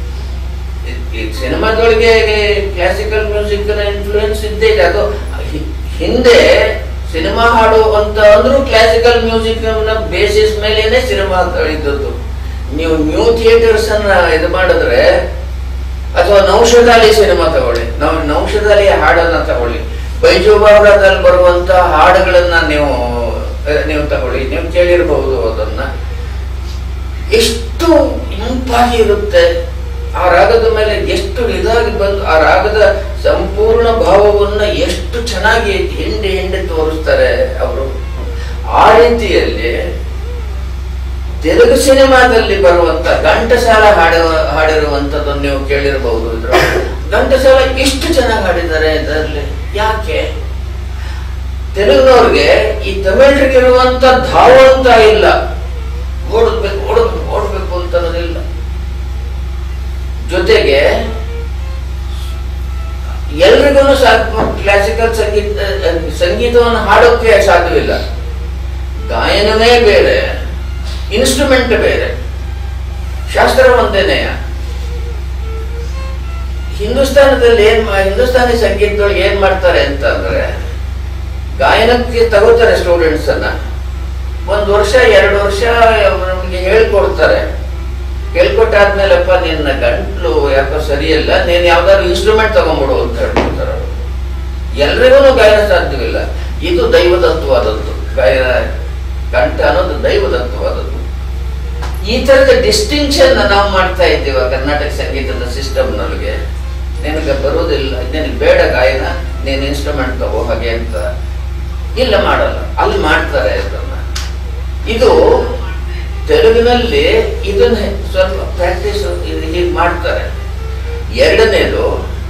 ಈ- ಈ ಸಿನಿಮಾದೊಳಗೆ ಕ್ಲಾಸಿಕಲ್ ಮ್ಯೂಸಿಕ್ ಇನ್ಫ್ಲೂಯೆನ್ಸ್ ಇದ್ದೇ ಇದೆ ಅದು ಹಿ- ಹಿಂದೆ ಸಿನಿಮಾ ಹಾಡು ಅಂತ ಅಂದ್ರೂ ಕ್ಲಾಸಿಕಲ್ ಮ್ಯೂಸಿಕ್ ಬೇಸಿಸ್ ಮೇಲೇನೆ ಸಿನಿಮಾ ಇದ್ದದ್ದು ನೀವು ನ್ಯೂ ಥಿಯೇಟರ್ಸ್ ಅನ್ನ ಇದು ಮಾಡಿದ್ರೆ ಅಥವಾ ನೌಷಧಾಲಿ ಸಿನಿಮಾ ತಗೊಳ್ಳಿ ನಾವು ನೌಷಧಾಲಿಯ ಹಾಡನ್ನ ತಗೊಳ್ಳಿ ಬೈಜು ಬಾವ್ರಾದಲ್ಲಿ ಬರುವಂತ ಹಾಡುಗಳನ್ನ ನೀವು ಅಹ್, ನೀವು ತಗೊಳ್ಳಿ ನೀವು ಕೇಳಿರಬಹುದು ಅದನ್ನ ಎಷ್ಟು ಇಂಪಾಗಿ ಇರುತ್ತೆ ಆ ರಾಗದ ಮೇಲೆ ಎಷ್ಟು ಇದಾಗಿ ಬಂದು ಆ ರಾಗದ ಸಂಪೂರ್ಣ ಭಾವವನ್ನ ಎಷ್ಟು ಚೆನ್ನಾಗಿ ಹಿಂಡಿ ಹಿಂಡಿ ತೋರಿಸ್ತಾರೆ ಅವರು ಆ ರೀತಿಯಲ್ಲಿ ತೆಲುಗು ಸಿನಿಮಾದಲ್ಲಿ ಬರುವಂತ ಘಂಟಸಾಲ ಹಾಡುವ ಹಾಡಿರುವಂತದ್ದನ್ನು ನೀವು ಕೇಳಿರಬಹುದು ಇದ್ರ ಘಂಟಸಾಲ ಇಷ್ಟು ಚೆನ್ನಾಗಿ ಹಾಡಿದ್ದಾರೆ ಇದರಲ್ಲಿ ಯಾಕೆ ತೆಲುಗಿನವ್ರಿಗೆ ಈ ತಮಿಳರಿಗಿರುವಂತ ಧಾವಂತ ಇಲ್ಲ ಓಡಬೇಕು ಓಡಬೇಕು ಓಡಬೇಕು ಅಂತ ಅನ್ನೋದಿಲ್ಲ ಜೊತೆಗೆ ಎಲ್ರಿಗೂ ಕ್ಲಾಸಿಕಲ್ ಸಂಗೀತ ಸಂಗೀತವನ್ನು ಹಾಡೋಕೆ ಸಾಧ್ಯವಿಲ್ಲ ಗಾಯನವೇ ಬೇರೆ ಇನ್ಸ್ಟ್ರೂಮೆಂಟ್ ಬೇರೆ ಶಾಸ್ತ್ರ ಒಂದೇನೆಯ ಹಿಂದೂಸ್ತಾನದಲ್ಲಿ ಏನ್ ಮಾ- ಹಿಂದೂಸ್ತಾನಿ ಸಂಗೀತದೊಳಗೆ ಏನ್ ಮಾಡ್ತಾರೆ ಅಂತಂದ್ರೆ ಗಾಯನಕ್ಕೆ ತಗೋತಾರೆ ಸ್ಟೂಡೆಂಟ್ಸ್ ಅನ್ನ ಒಂದ್ ವರ್ಷ ಎರಡು ವರ್ಷ ನಮಗೆ ಹೇಳ್ಕೊಡ್ತಾರೆ ಹೇಳ್ಕೊಟ್ಟಾದ್ಮೇಲಪ್ಪ ನಿನ್ನ ಗಂಟ್ಲು ಯಾಕೋ ಸರಿಯಿಲ್ಲ ನೀನ್ ಯಾವ್ದಾದ್ರು ಇನ್ಸ್ಟ್ರೂಮೆಂಟ್ ತಗೊಂಡ್ಬಿಡು ಅಂತ ಹೇಳ್ಕೊಡ್ತಾರೆ ಅವರು ಎಲ್ರಿಗೂ ಗಾಯನ ಸಾಧ್ಯವಿಲ್ಲ ಇದು ದೈವದತ್ವವಾದದ್ದು ಗಾಯನ ಕಂಠ ಅನ್ನೋದು ದೈವದತ್ವವಾದದ್ದು ಈ ತರದ ಡಿಸ್ಟಿಂಕ್ಷನ್ ನಾವು ಮಾಡ್ತಾ ಇದ್ದೀವ ಕರ್ನಾಟಕ ಸಂಗೀತದ ಸಿಸ್ಟಮ್ ನೊಳಗೆ ನಿನಗೆ ಬರೋದಿಲ್ಲ ನಿನಗೆ ಬೇಡ ಗಾಯನ ನೀನು ಇನ್ಸ್ಟ್ರೂಮೆಂಟ್ ತಗೋ ಹಾಗೆ ಅಂತ ಇಲ್ಲ ಮಾಡಲ್ಲ ಅಲ್ಲಿ ಮಾಡ್ತಾರೆ ಅದನ್ನ ಇದು ತೆಲುಗಿನಲ್ಲಿ ಇದನ್ನ ಸ್ವಲ್ಪ ಪ್ರಾಕ್ಟೀಸ್ ಹೀಗೆ ಮಾಡ್ತಾರೆ ಎರಡನೇದು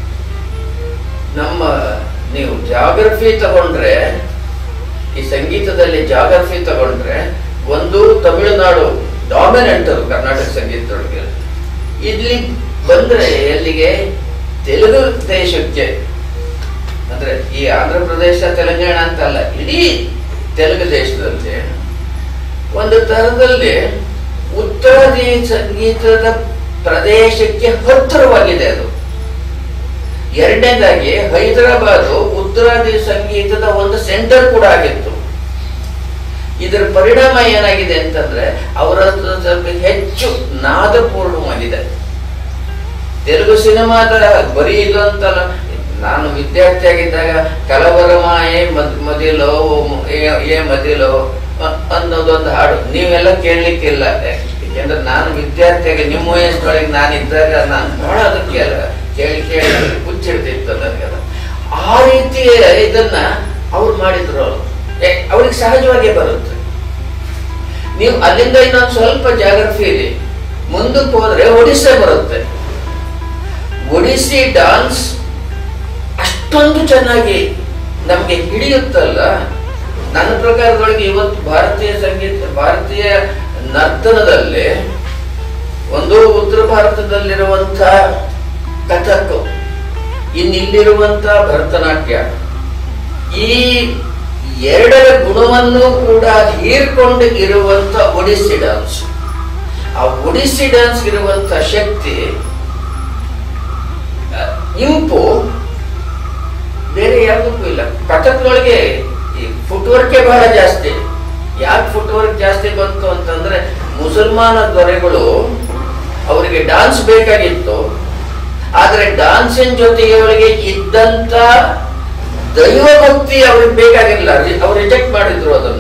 ನಮ್ಮ ನೀವು ಜಾಗ್ರಫಿ ತಗೊಂಡ್ರೆ ಈ ಸಂಗೀತದಲ್ಲಿ ಜಾಗ್ರಫಿ ತಗೊಂಡ್ರೆ ಒಂದು ತಮಿಳುನಾಡು ಡಾಮಿನೆಂಟ್ ಅದು ಕರ್ನಾಟಕ ಸಂಗೀತದೊಳಗೆ ಇಲ್ಲಿ ಬಂದ್ರೆ ಎಲ್ಲಿಗೆ ತೆಲುಗು ದೇಶಕ್ಕೆ ಅಂದ್ರೆ ಈ ಆಂಧ್ರ ಪ್ರದೇಶ ತೆಲಂಗಾಣ ಅಂತಲ್ಲ ಇಡೀ ತೆಲುಗು ದೇಶದಲ್ಲಿ ಒಂದು ತರದಲ್ಲಿ ಉತ್ತರದಿ ಸಂಗೀತದ ಪ್ರದೇಶಕ್ಕೆ ಹತ್ತಿರವಾಗಿದೆ ಅದು ಎರಡನೇದಾಗಿ ಹೈದರಾಬಾದ್ ಉತ್ತರಾದಿ ಸಂಗೀತದ ಒಂದು ಸೆಂಟರ್ ಕೂಡ ಆಗಿತ್ತು ಇದರ ಪರಿಣಾಮ ಏನಾಗಿದೆ ಅಂತಂದ್ರೆ ಅವರ ಸ್ವಲ್ಪ ಹೆಚ್ಚು ನಾದಪೂರ್ಣವಾಗಿದೆ ತೆಲುಗು ಸಿನಿಮಾದ ಬರೀ ಇದು ಅಂತಲ್ಲ ನಾನು ವಿದ್ಯಾರ್ಥಿಯಾಗಿದ್ದಾಗ ಕಲವರಮಾಯೇ ಮದ್ ಮದಿಲೋ ಏ- ಏ ಮದಿಲೋ ಅ- ಅನ್ನೋದೊಂದು ಹಾಡು ನೀವೆಲ್ಲ ಕೇಳಲಿಕ್ಕಿಲ್ಲ ಯಾಕೆಂದ್ರೆ ನಾನು ವಿದ್ಯಾರ್ಥಿಯಾಗಿ ನಿಮ್ಮ ವಯಸ್ಸೊಳಗೆ ನಾನು ಇದ್ದಾಗ ನಾನು ಬಹಳ ಅದಕ್ಕೆ ಅಲ್ಲ ಕೇಳಿ ಕೇಳಿ ಹುಚ್ಚಿಡ್ತಿತ್ತು ನನಗೆ ಅದು. ಆ ರೀತಿಯ ಇದನ್ನ ಅವ್ರು ಮಾಡಿದ್ರು ಅವ್ರು. ಏ- ಅವ್ರಿಗೆ ಸಹಜವಾಗಿ ಬರುತ್ತೆ ನೀವು ಅಲ್ಲಿಂದ ಇನ್ನೊಂದು ಸ್ವಲ್ಪ ಜಾಗ್ರಫಿ ಇದೆ ಮುಂದಕ್ಕೆ ಹೋದ್ರೆ ಒಡಿಸ್ಸೆ ಬರುತ್ತೆ ಒಡಿಸ್ಸಿ ಡಾನ್ಸ್ ಅಷ್ಟೊಂದು ಚೆನ್ನಾಗಿ ನಮಗೆ ಹಿಡಿಯುತ್ತಲ್ಲ ನನ್ನ ಪ್ರಕಾರದೊಳಗೆ ಇವತ್ತು ಭಾರತೀಯ ಸಂಗೀತ ಭಾರತೀಯ ನರ್ತನದಲ್ಲಿ ಒಂದು ಉತ್ತರ ಭಾರತದಲ್ಲಿರುವಂಥ ಕಥಕ್ ಇನ್ನಿಲ್ಲಿರುವಂಥ ಭರತನಾಟ್ಯ ಈ ಎರಡರ ಗುಣವನ್ನು ಕೂಡ ಹೀರ್ಕೊಂಡು ಇರುವಂತ ಒಡಿಸ್ಸಿ ಡಾನ್ಸ್ ಆ ಒಡಿಸ್ಸಿ ಡಾನ್ಸ್ ಇರುವಂತ ಶಕ್ತಿ ಆ, ಇಂಪು ಬೇರೆ ಯಾವುದಕ್ಕೂ ಇಲ್ಲ ಕಥಕ್ನೊಳಗೆ ಈ ಫುಟ್ವರ್ಕೆ ಬಹಳ ಜಾಸ್ತಿ ಯಾಕೆ ಫುಟ್ವರ್ಕ್ ಜಾಸ್ತಿ ಬಂತು ಅಂತಂದ್ರೆ ಮುಸಲ್ಮಾನ ದೊರೆಗಳು ಅವರಿಗೆ ಡಾನ್ಸ್ ಬೇಕಾಗಿತ್ತು ಆದ್ರೆ ಡಾನ್ಸಿನ ಜೊತೆಗೆ ಅವರಿಗೆ ಇದ್ದಂತ ದೈವ ಭಕ್ತಿ ಅವ್ರಿಗೆ ಬೇಕಾಗಿಲ್ಲ ಅವ್ರು ರಿಜೆಕ್ಟ್ ಮಾಡಿದ್ರು ಅದನ್ನ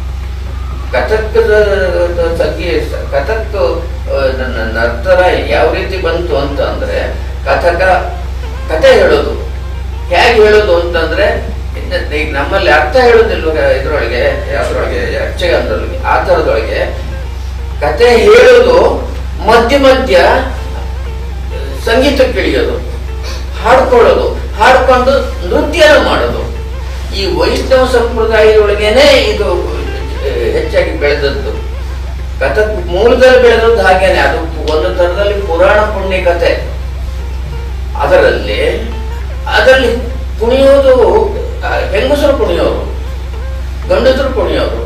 ಕಥಕ್ ಸಂಗೀತ ಕಥಕ್ ಆ, ನನ್ನ ನರ್ತನ ಯಾವ ರೀತಿ ಬಂತು ಅಂತ ಅಂದ್ರೆ ಕಥಕ ಕಥೆ ಹೇಳೋದು ಹೇಗೆ ಹೇಳೋದು ಅಂತಂದ್ರೆ ಇನ್ನ- ಈಗ ನಮ್ಮಲ್ಲಿ ಅರ್ಥ ಹೇಳೋದಿಲ್ವ ಇದ್ರೊಳಗೆ ಯಾವ್ದ್ರೊಳಗೆ ಯಕ್ಷಗಾನದೊಳಗೆ ಆ ಥರದೊಳಗೆ ಕತೆ ಹೇಳೋದು ಮಧ್ಯ ಮಧ್ಯ ಸಂಗೀತಕ್ಕೆ ಇಳಿಯೋದು ಹಾಡ್ಕೊಳ್ಳೋದು ಹಾಡ್ಕೊಂಡು ನೃತ್ಯನ ಮಾಡೋದು ಈ ವೈಷ್ಣವ ಸಂಪ್ರದಾಯದೊಳಗೇನೆ ಇದು ಆ, ಹೆಚ್ಚಾಗಿ ಬೆಳೆದದ್ದು ಕಥಕ್ ಮೂಲದಲ್ಲಿ ಬೆಳೆದದ್ದು ಹಾಗೇನೆ ಅದು ಒಂದು ತರದಲ್ಲಿ ಪುರಾಣ ಪುಣ್ಯ ಕಥೆ ಅದರಲ್ಲಿ ಅದರಲ್ಲಿ ಕುಣಿಯೋದು ಆ, ಹೆಂಗಸರು ಕುಣಿಯೋರು ಗಂಡಸರು ಕುಣಿಯೋರು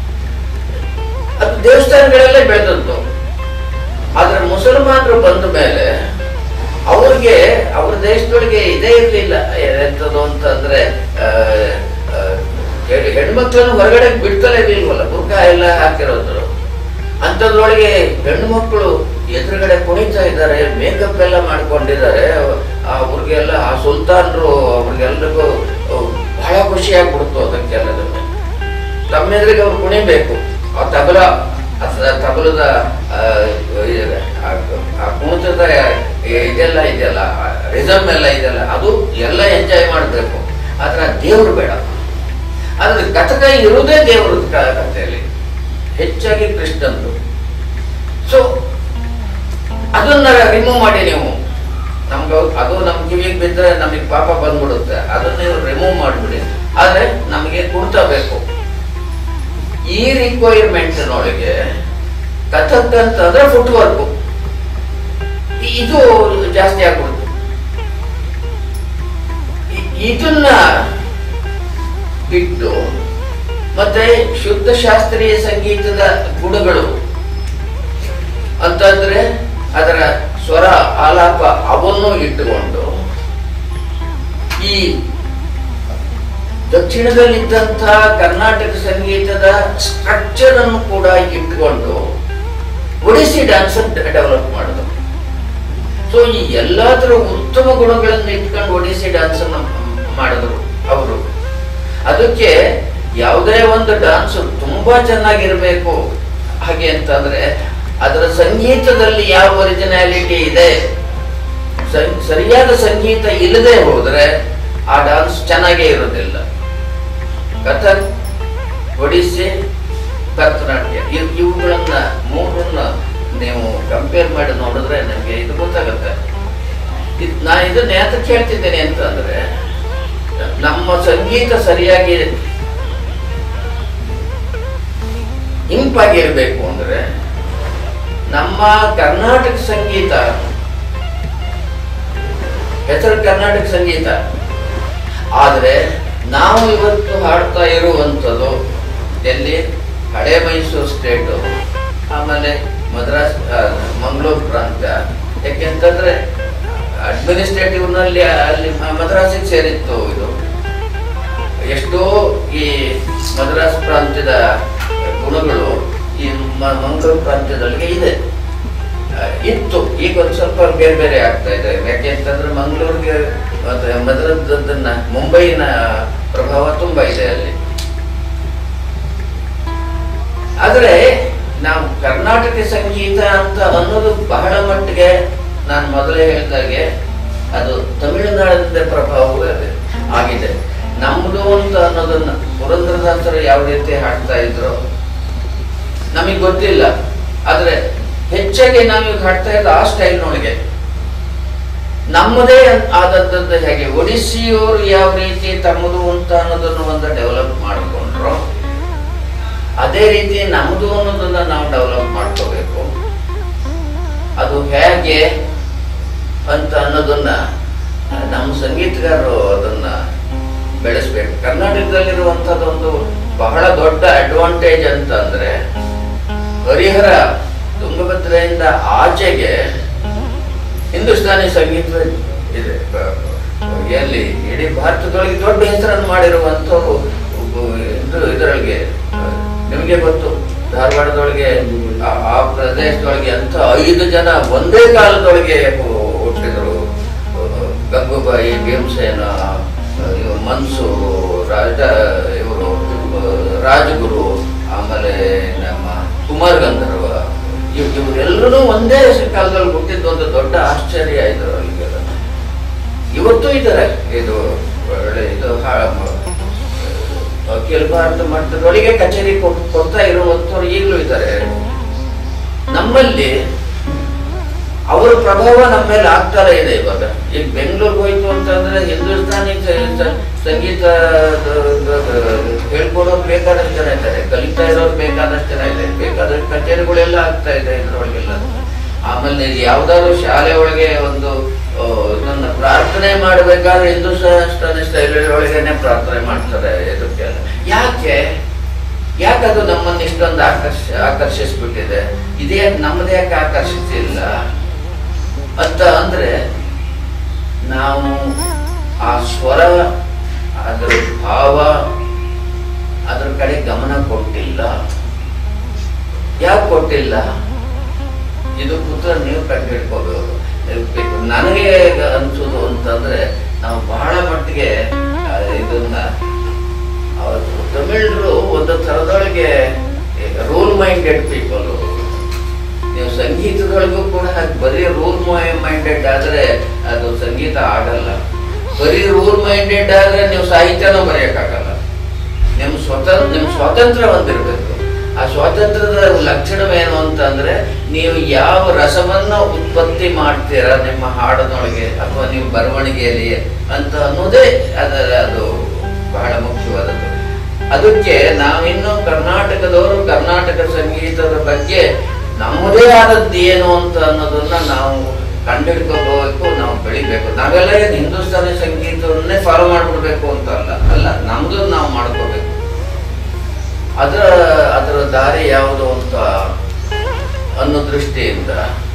ಅದು ದೇವಸ್ಥಾನಗಳಲ್ಲೇ ಬೆಳೆದದ್ದು ಆದ್ರೆ ಮುಸಲ್ಮಾನರು ಬಂದ ಮೇಲೆ ಅವ್ರಿಗೆ ಅವ್ರ ದೇಶದೊಳಗೆ ಇದೇ ಇರಲಿಲ್ಲ ಎಂಥದ್ದು ಅಂತಂದ್ರೆ ಆ, ಆ, ಹೆಣ್- ಹೆಣ್ಮಕ್ಳನ್ನು ಹೊರಗಡೆ ಬಿಡ್ತಲೇ ಇರ್ಲಿಲ್ವಲ್ಲ ಬುರ್ಕ ಎಲ್ಲ ಹಾಕಿರೋದ್ರು ಅಂಥದ್ರೊಳಗೆ ಹೆಣ್ಣು ಮಕ್ಕಳು ಎದುರುಗಡೆ ಕುಣಿತಾ ಇದ್ದಾರೆ ಮೇಕಪ್ ಎಲ್ಲ ಮಾಡ್ಕೊಂಡಿದ್ದಾರೆ ಅವ್ರಿಗೆಲ್ಲ ಆ ಸುಲ್ತಾನ್ರು ಅವ್ರಿಗೆಲ್ಲರಿಗೂ ಬಹಳ ಖುಷಿ ಆಗ್ಬಿಡ್ತು ಅದಕ್ಕೆಲ್ಲದನ್ನು ತಮ್ಮ ಎದುರಿಗೆ ಅವ್ರು ಕುಣಿಬೇಕು ಆ ತಬಲ ಆ ಸ- ತಬಲದ ಆ, ಇದೆ, ಆ- ಆ ಕುಣಿತದ ಇದೆಲ್ಲ ಇದೆಯಲ್ಲ ರಿಸಮ್ ಎಲ್ಲ ಇದೆಯಲ್ಲ ಅದು ಎಲ್ಲ ಎಂಜಾಯ್ ಮಾಡಬೇಕು ಆದ್ರೆ ದೇವರು ಬೇಡ ಆದ್ರೆ ಕಥಕ ಇರುವುದೇ ದೇವರು ಕಥೆಯಲ್ಲಿ ಹೆಚ್ಚಾಗಿ ಕೃಷ್ಣಂದು ಸೊ ಅದನ್ನ ರಿಮೂವ್ ಮಾಡಿ ನೀವು ನಮ್ಗೆ ಅದು ನಮ್ ಕಿವಿಗೆ ಬಿದ್ದರೆ ನಮಗೆ ಪಾಪ ಬಂದ್ಬಿಡುತ್ತೆ ಅದನ್ನ ನೀವು ರಿಮೂವ್ ಮಾಡಿಬಿಡಿ ಆದ್ರೆ ನಮಗೆ ಕುರ್ತಾ ಬೇಕು ಈ ರಿಕ್ವೈರ್ಮೆಂಟ್ನೊಳಗೆ ಕಥಕ್ ಅಂತಂದ್ರೆ ಫುಟ್ ವರ್ಕ್ ಇದು ಜಾಸ್ತಿ ಆಗ್ಬಿಡುತ್ತೆ ಇ- ಇದನ್ನ ಬಿಟ್ಟು ಮತ್ತೆ ಶುದ್ಧ ಶಾಸ್ತ್ರೀಯ ಸಂಗೀತದ ಗುಣಗಳು ಅಂತಂದ್ರೆ ಅದರ ಸ್ವರ ಆಲಾಪ ಅವನ್ನು ಇಟ್ಟುಕೊಂಡು ಈ ದಕ್ಷಿಣದಲ್ಲಿದ್ದಂತಹ ಕರ್ನಾಟಕ ಸಂಗೀತದ ಸ್ಟ್ರಕ್ಚರ್ ಅನ್ನು ಕೂಡ ಇಟ್ಕೊಂಡು ಒಡಿಸಿ ಡ್ಯಾನ್ಸ್ ಡೆವಲಪ್ ಮಾಡಿದ್ರು ಸೊ ಈ ಎಲ್ಲದರ ಉತ್ತಮ ಗುಣಗಳನ್ನು ಇಟ್ಕೊಂಡು ಒಡಿಸಿ ಡ್ಯಾನ್ಸ್ ಅನ್ನು ಮಾಡಿದ್ರು ಅವರು ಅದಕ್ಕೆ ಯಾವುದೇ ಒಂದು ಡಾನ್ಸ್ ತುಂಬಾ ಚೆನ್ನಾಗಿರ್ಬೇಕು ಹಾಗೆ ಅಂತಂದ್ರೆ ಅದರ ಸಂಗೀತದಲ್ಲಿ ಯಾವ ಒರಿಜಿನಾಲಿಟಿ ಇದೆ ಸಂ- ಸರಿಯಾದ ಸಂಗೀತ ಇಲ್ಲದೆ ಹೋದ್ರೆ ಆ ಡಾನ್ಸ್ ಚೆನ್ನಾಗೇ ಇರೋದಿಲ್ಲ ಕಥಕ್ ಒಡಿಸ್ಸಿ ಭರತನಾಟ್ಯ ಇವ್- ಇವುಗಳನ್ನ ಮೂರನ್ನ ನೀವು ಕಂಪೇರ್ ಮಾಡಿ ನೋಡಿದ್ರೆ ನಿಮಗೆ ಇದು ಗೊತ್ತಾಗುತ್ತೆ ಇದ್ ನಾ ಇದನ್ನ ಯಾತಕ್ಕೆ ಹೇಳ್ತಿದ್ದೇನೆ ಅಂತ ಅಂದ್ರೆ ನಮ್ಮ ಸಂಗೀತ ಸರಿಯಾಗಿ ಇಂಪಾಗಿರ್ಬೇಕು ಅಂದ್ರೆ ನಮ್ಮ ಕರ್ನಾಟಕ ಸಂಗೀತ ಹೆಸರು ಕರ್ನಾಟಕ ಸಂಗೀತ ಆದ್ರೆ ನಾವು ಇವತ್ತು ಹಾಡ್ತಾ ಇರುವಂಥದ್ದು ಎಲ್ಲಿ ಹಳೆ ಮೈಸೂರು ಸ್ಟೇಟು ಆಮೇಲೆ ಮದ್ರಾಸ್ ಆ, ಮಂಗಳೂರು ಪ್ರಾಂತ್ಯ ಯಾಕೆಂತಂದ್ರೆ ಅಡ್ಮಿನಿಸ್ಟ್ರೇಟಿವ್ನಲ್ಲಿ ಅಲ್ಲಿ ಮ- ಮದ್ರಾಸಿಗೆ ಸೇರಿತ್ತು ಇದು ಎಷ್ಟೋ ಈ ಮದ್ರಾಸ್ ಪ್ರಾಂತ್ಯದ ಗುಣಗಳು ಈ ಮ- ಮಂಗಳೂರು ಪ್ರಾಂತ್ಯದೊಳಗೆ ಇದೆ ಆ, ಇತ್ತು ಈಗ ಒಂದು ಸ್ವಲ್ಪ ಬೇರೆ ಬೇರೆ ಆಗ್ತಾ ಇದೆ ಯಾಕೆಂತಂದ್ರೆ ಮಂಗಳೂರಿಗೆ ಮತ್ತೆ ಮದ್ರಾಸದನ್ನ ಮುಂಬೈನ ಪ್ರಭಾವ ತುಂಬಾ ಇದೆ ಅಲ್ಲಿ ಆದ್ರೆ ನಾವು ಕರ್ನಾಟಕ ಸಂಗೀತ ಅಂತ ಅನ್ನೋದು ಬಹಳ ಮಟ್ಟಿಗೆ ನಾನು ಮೊದಲೇ ಹೇಳಿದಾಗೆ ಅದು ತಮಿಳುನಾಡಿನ ಪ್ರಭಾವವೂ ಇದೆ- ಆಗಿದೆ ನಮ್ದು ಅಂತ ಅನ್ನೋದನ್ನ ಪುರಂದ್ರದಾಸರು ಯಾವ ರೀತಿ ಹಾಡ್ತಾ ಇದ್ರು ನಮಗೆ ಗೊತ್ತಿಲ್ಲ ಆದ್ರೆ ಹೆಚ್ಚಾಗಿ ನಾವೀಗ ಹಾಡ್ತಾ ಇದ್ದ ಆ ಸ್ಟೈಲ್ನೊಳಗೆ ನಮ್ಮದೇ ಆದದ್ದು ಹೇಗೆ ಒಡಿಸ್ಸಿಯವರು ಯಾವ ರೀತಿ ತಮ್ಮದು ಅಂತ ಅನ್ನೋದನ್ನು ಒಂದು ಡೆವಲಪ್ ಮಾಡಿಕೊಂಡ್ರು ಅದೇ ರೀತಿ ನಮ್ದು ಅನ್ನೋದನ್ನ ನಾವು ಡೆವಲಪ್ ಮಾಡ್ಕೋಬೇಕು ಅದು ಹೇಗೆ ಅಂತ ಅನ್ನೋದನ್ನ ಆ, ನಮ್ಮ ಸಂಗೀತಗಾರರು ಅದನ್ನ ಬೆಳೆಸ್ಬೇಕು ಕರ್ನಾಟಕದಲ್ಲಿರುವಂತದ್ದೊಂದು ಬಹಳ ದೊಡ್ಡ ಅಡ್ವಾಂಟೇಜ್ ಅಂತ ಅಂದ್ರೆ ಹರಿಹರ ತುಂಗಭದ್ರೆಯಿಂದ ಆಚೆಗೆ ಹಿಂದೂಸ್ತಾನಿ ಸಂಗೀತ ಇದೆ ಬ- ಎಲ್ಲಿ ಇಡೀ ಭಾರತದೊಳಗೆ ದೊಡ್ಡ ಹೆಸರನ್ನು ಮಾಡಿರುವಂಥವ್ರು ಇದು ಇದರೊಳಗೆ ಆ, ನಿಮಗೆ ಗೊತ್ತು ಧಾರವಾಡದೊಳಗೆ ಆ- ಆ ಪ್ರದೇಶದೊಳಗೆ ಅಂತ ಐದು ಜನ ಒಂದೇ ಕಾಲದೊಳಗೆ ಹು- ಹುಟ್ಟಿದ್ರು ಆ, ಗಂಗೂಬಾಯಿ ಭೀಮಸೇನ ಆ, ಇವ್ರು ಮನ್ಸು ರಾಜ ಇವರು ರಾಜಗುರು ಆಮೇಲೆ ನಮ್ಮ ಕುಮಾರ್ ಗಂಧರ್ವ ಇವ್ ಇವರೆಲ್ಲರೂ ಒಂದೇ ಕಾಲದಲ್ಲಿ ಹುಟ್ಟಿದ್ದು ಒಂದು ದೊಡ್ಡ ಆಶ್ಚರ್ಯ ಇದರಲ್ಲಿ ಇವತ್ತು ಇದ್ದಾರೆ ಇದು ಒಳ್ಳೆ ಇದು ಹಾ- ಅಖಿಲ ಭಾರತ ಮಟ್ಟದೊಳಗೆ ಕಚೇರಿ ಕೊಟ್- ಕೊಡ್ತಾ ಇರುವಂತವ್ರು ಈಗಲೂ ಇದ್ದಾರೆ ನಮ್ಮಲ್ಲಿ ಅವರ ಪ್ರಭಾವ ನಮ್ಮ ಮೇಲೆ ಆಗ್ತಾನೆ ಇದೆ ಇವಾಗ ಈಗ ಬೆಂಗಳೂರಿಗೆ ಹೋಯ್ತು ಅಂತಂದ್ರೆ ಹಿಂದೂಸ್ತಾನಿ ಸ- ಸ- ಸಂಗೀತ ಹೇಳ್ಕೊಡೋರು ಬೇಕಾದಷ್ಟು ಜನ ಇದ್ದಾರೆ ಕಲಿತಾ ಇರೋರು ಬೇಕಾದಷ್ಟು ಜನ ಇದೆ ಬೇಕಾದಷ್ಟು ಕಚೇರಿಗಳೆಲ್ಲ ಆಗ್ತಾ ಇದೆ ಇದ್ರೊಳಗೆಲ್ಲ ಆಮೇಲೆ ಯಾವ್ದಾದ್ರು ಶಾಲೆ ಒಳಗೆ ಒಂದು ಆ, ಇದನ್ನ ಪ್ರಾರ್ಥನೆ ಮಾಡಬೇಕಾದ್ರೆ ಹಿಂದೂಸ್ತಾನಿ ಸ್ಟೈಲ್ ಒಳಗೇನೆ ಪ್ರಾರ್ಥನೆ ಮಾಡ್ತಾರೆ ಇದಕ್ಕೆಲ್ಲ ಯಾಕೆ ಯಾಕದು ನಮ್ಮನ್ನು ಇಷ್ಟೊಂದು ಆಕರ್ಷ ಆಕರ್ಷಿಸ್ಬಿಟ್ಟಿದೆ ಇದೇ ನಮ್ಮದೇ ಯಾಕೆ ಆಕರ್ಷಿಸಿಲ್ಲ ಅಂತ ಅಂದ್ರೆ ನಾವು ಆ ಸ್ವರ ಅದರ ಭಾವ ಅದ್ರ ಕಡೆ ಗಮನ ಕೊಟ್ಟಿಲ್ಲ ಯಾಕೆ ಕೊಟ್ಟಿಲ್ಲ ಇದು ಕೂತ್ರ ನೀವು ಕಂಡು ಹಿಡ್ಕೋಬೇಕು ನನಗೆ ಅನ್ಸೋದು ಅಂತಂದ್ರೆ ನಾವು ಬಹಳ ಮಟ್ಟಿಗೆ ಆ, ಇದನ್ನ ಅವ್ರು ತಮಿಳರು ಒಂದು ಥರದೊಳಗೆ ರೂಲ್ ಮೈಂಡೆಡ್ ಪೀಪಲ್ ನೀವು ಸಂಗೀತದೊಳಗೂ ಕೂಡ ಹಾಗೆ ಬರೀ ರೂಲ್ ಮೈಂಡೆಡ್ ಆದ್ರೆ ಅದು ಸಂಗೀತ ಆಗಲ್ಲ ಬರೀ ರೂಲ್ ಮೈಂಡೆಡ್ ಆದ್ರೆ ನೀವು ಸಾಹಿತ್ಯನೂ ಬರೆಯಕ್ಕಾಗಲ್ಲ ನಿಮ್ ಸ್ವತಂತ್ರ ನಿಮ್ ಸ್ವಾತಂತ್ರ್ಯ ಹೊಂದಿರಬೇಕು ಆ ಸ್ವಾತಂತ್ರ್ಯದ ಲಕ್ಷಣವೇನು ಅಂತಂದ್ರೆ ನೀವು ಯಾವ ರಸವನ್ನ ಉತ್ಪತ್ತಿ ಮಾಡ್ತೀರಾ ನಿಮ್ಮ ಹಾಡಿನೊಳಗೆ ಅಥವಾ ನೀವು ಬರವಣಿಗೆಯಲ್ಲಿ ಅಂತ ಅನ್ನೋದೇ ಅದರ ಅದು ಬಹಳ ಮುಖ್ಯವಾದದ್ದು ಅದಕ್ಕೆ ನಾವಿನ್ನು ಕರ್ನಾಟಕದವರು ಕರ್ನಾಟಕ ಸಂಗೀತದ ಬಗ್ಗೆ ನಮ್ಮದೇ ಆದದ್ದು ಏನು ಅಂತ ಅನ್ನೋದನ್ನ ನಾವು ಕಂಡುಹಿಡ್ಕೋಬೇಕು ನಾವು ಬೆಳಿಬೇಕು ನಾವೆಲ್ಲ ಏನು ಹಿಂದೂಸ್ತಾನಿ ಸಂಗೀತವನ್ನೇ ಫಾಲೋ ಮಾಡ್ಬಿಡ್ಬೇಕು ಅಂತ ಅಲ್ಲ ಅಲ್ಲ ನಮ್ದು ನಾವು ಮಾಡ್ಕೋಬೇಕು ಅದರ ಅದರ ದಾರಿ ಯಾವುದು ಅಂತ ಅನ್ನೋ ದೃಷ್ಟಿಯಿಂದ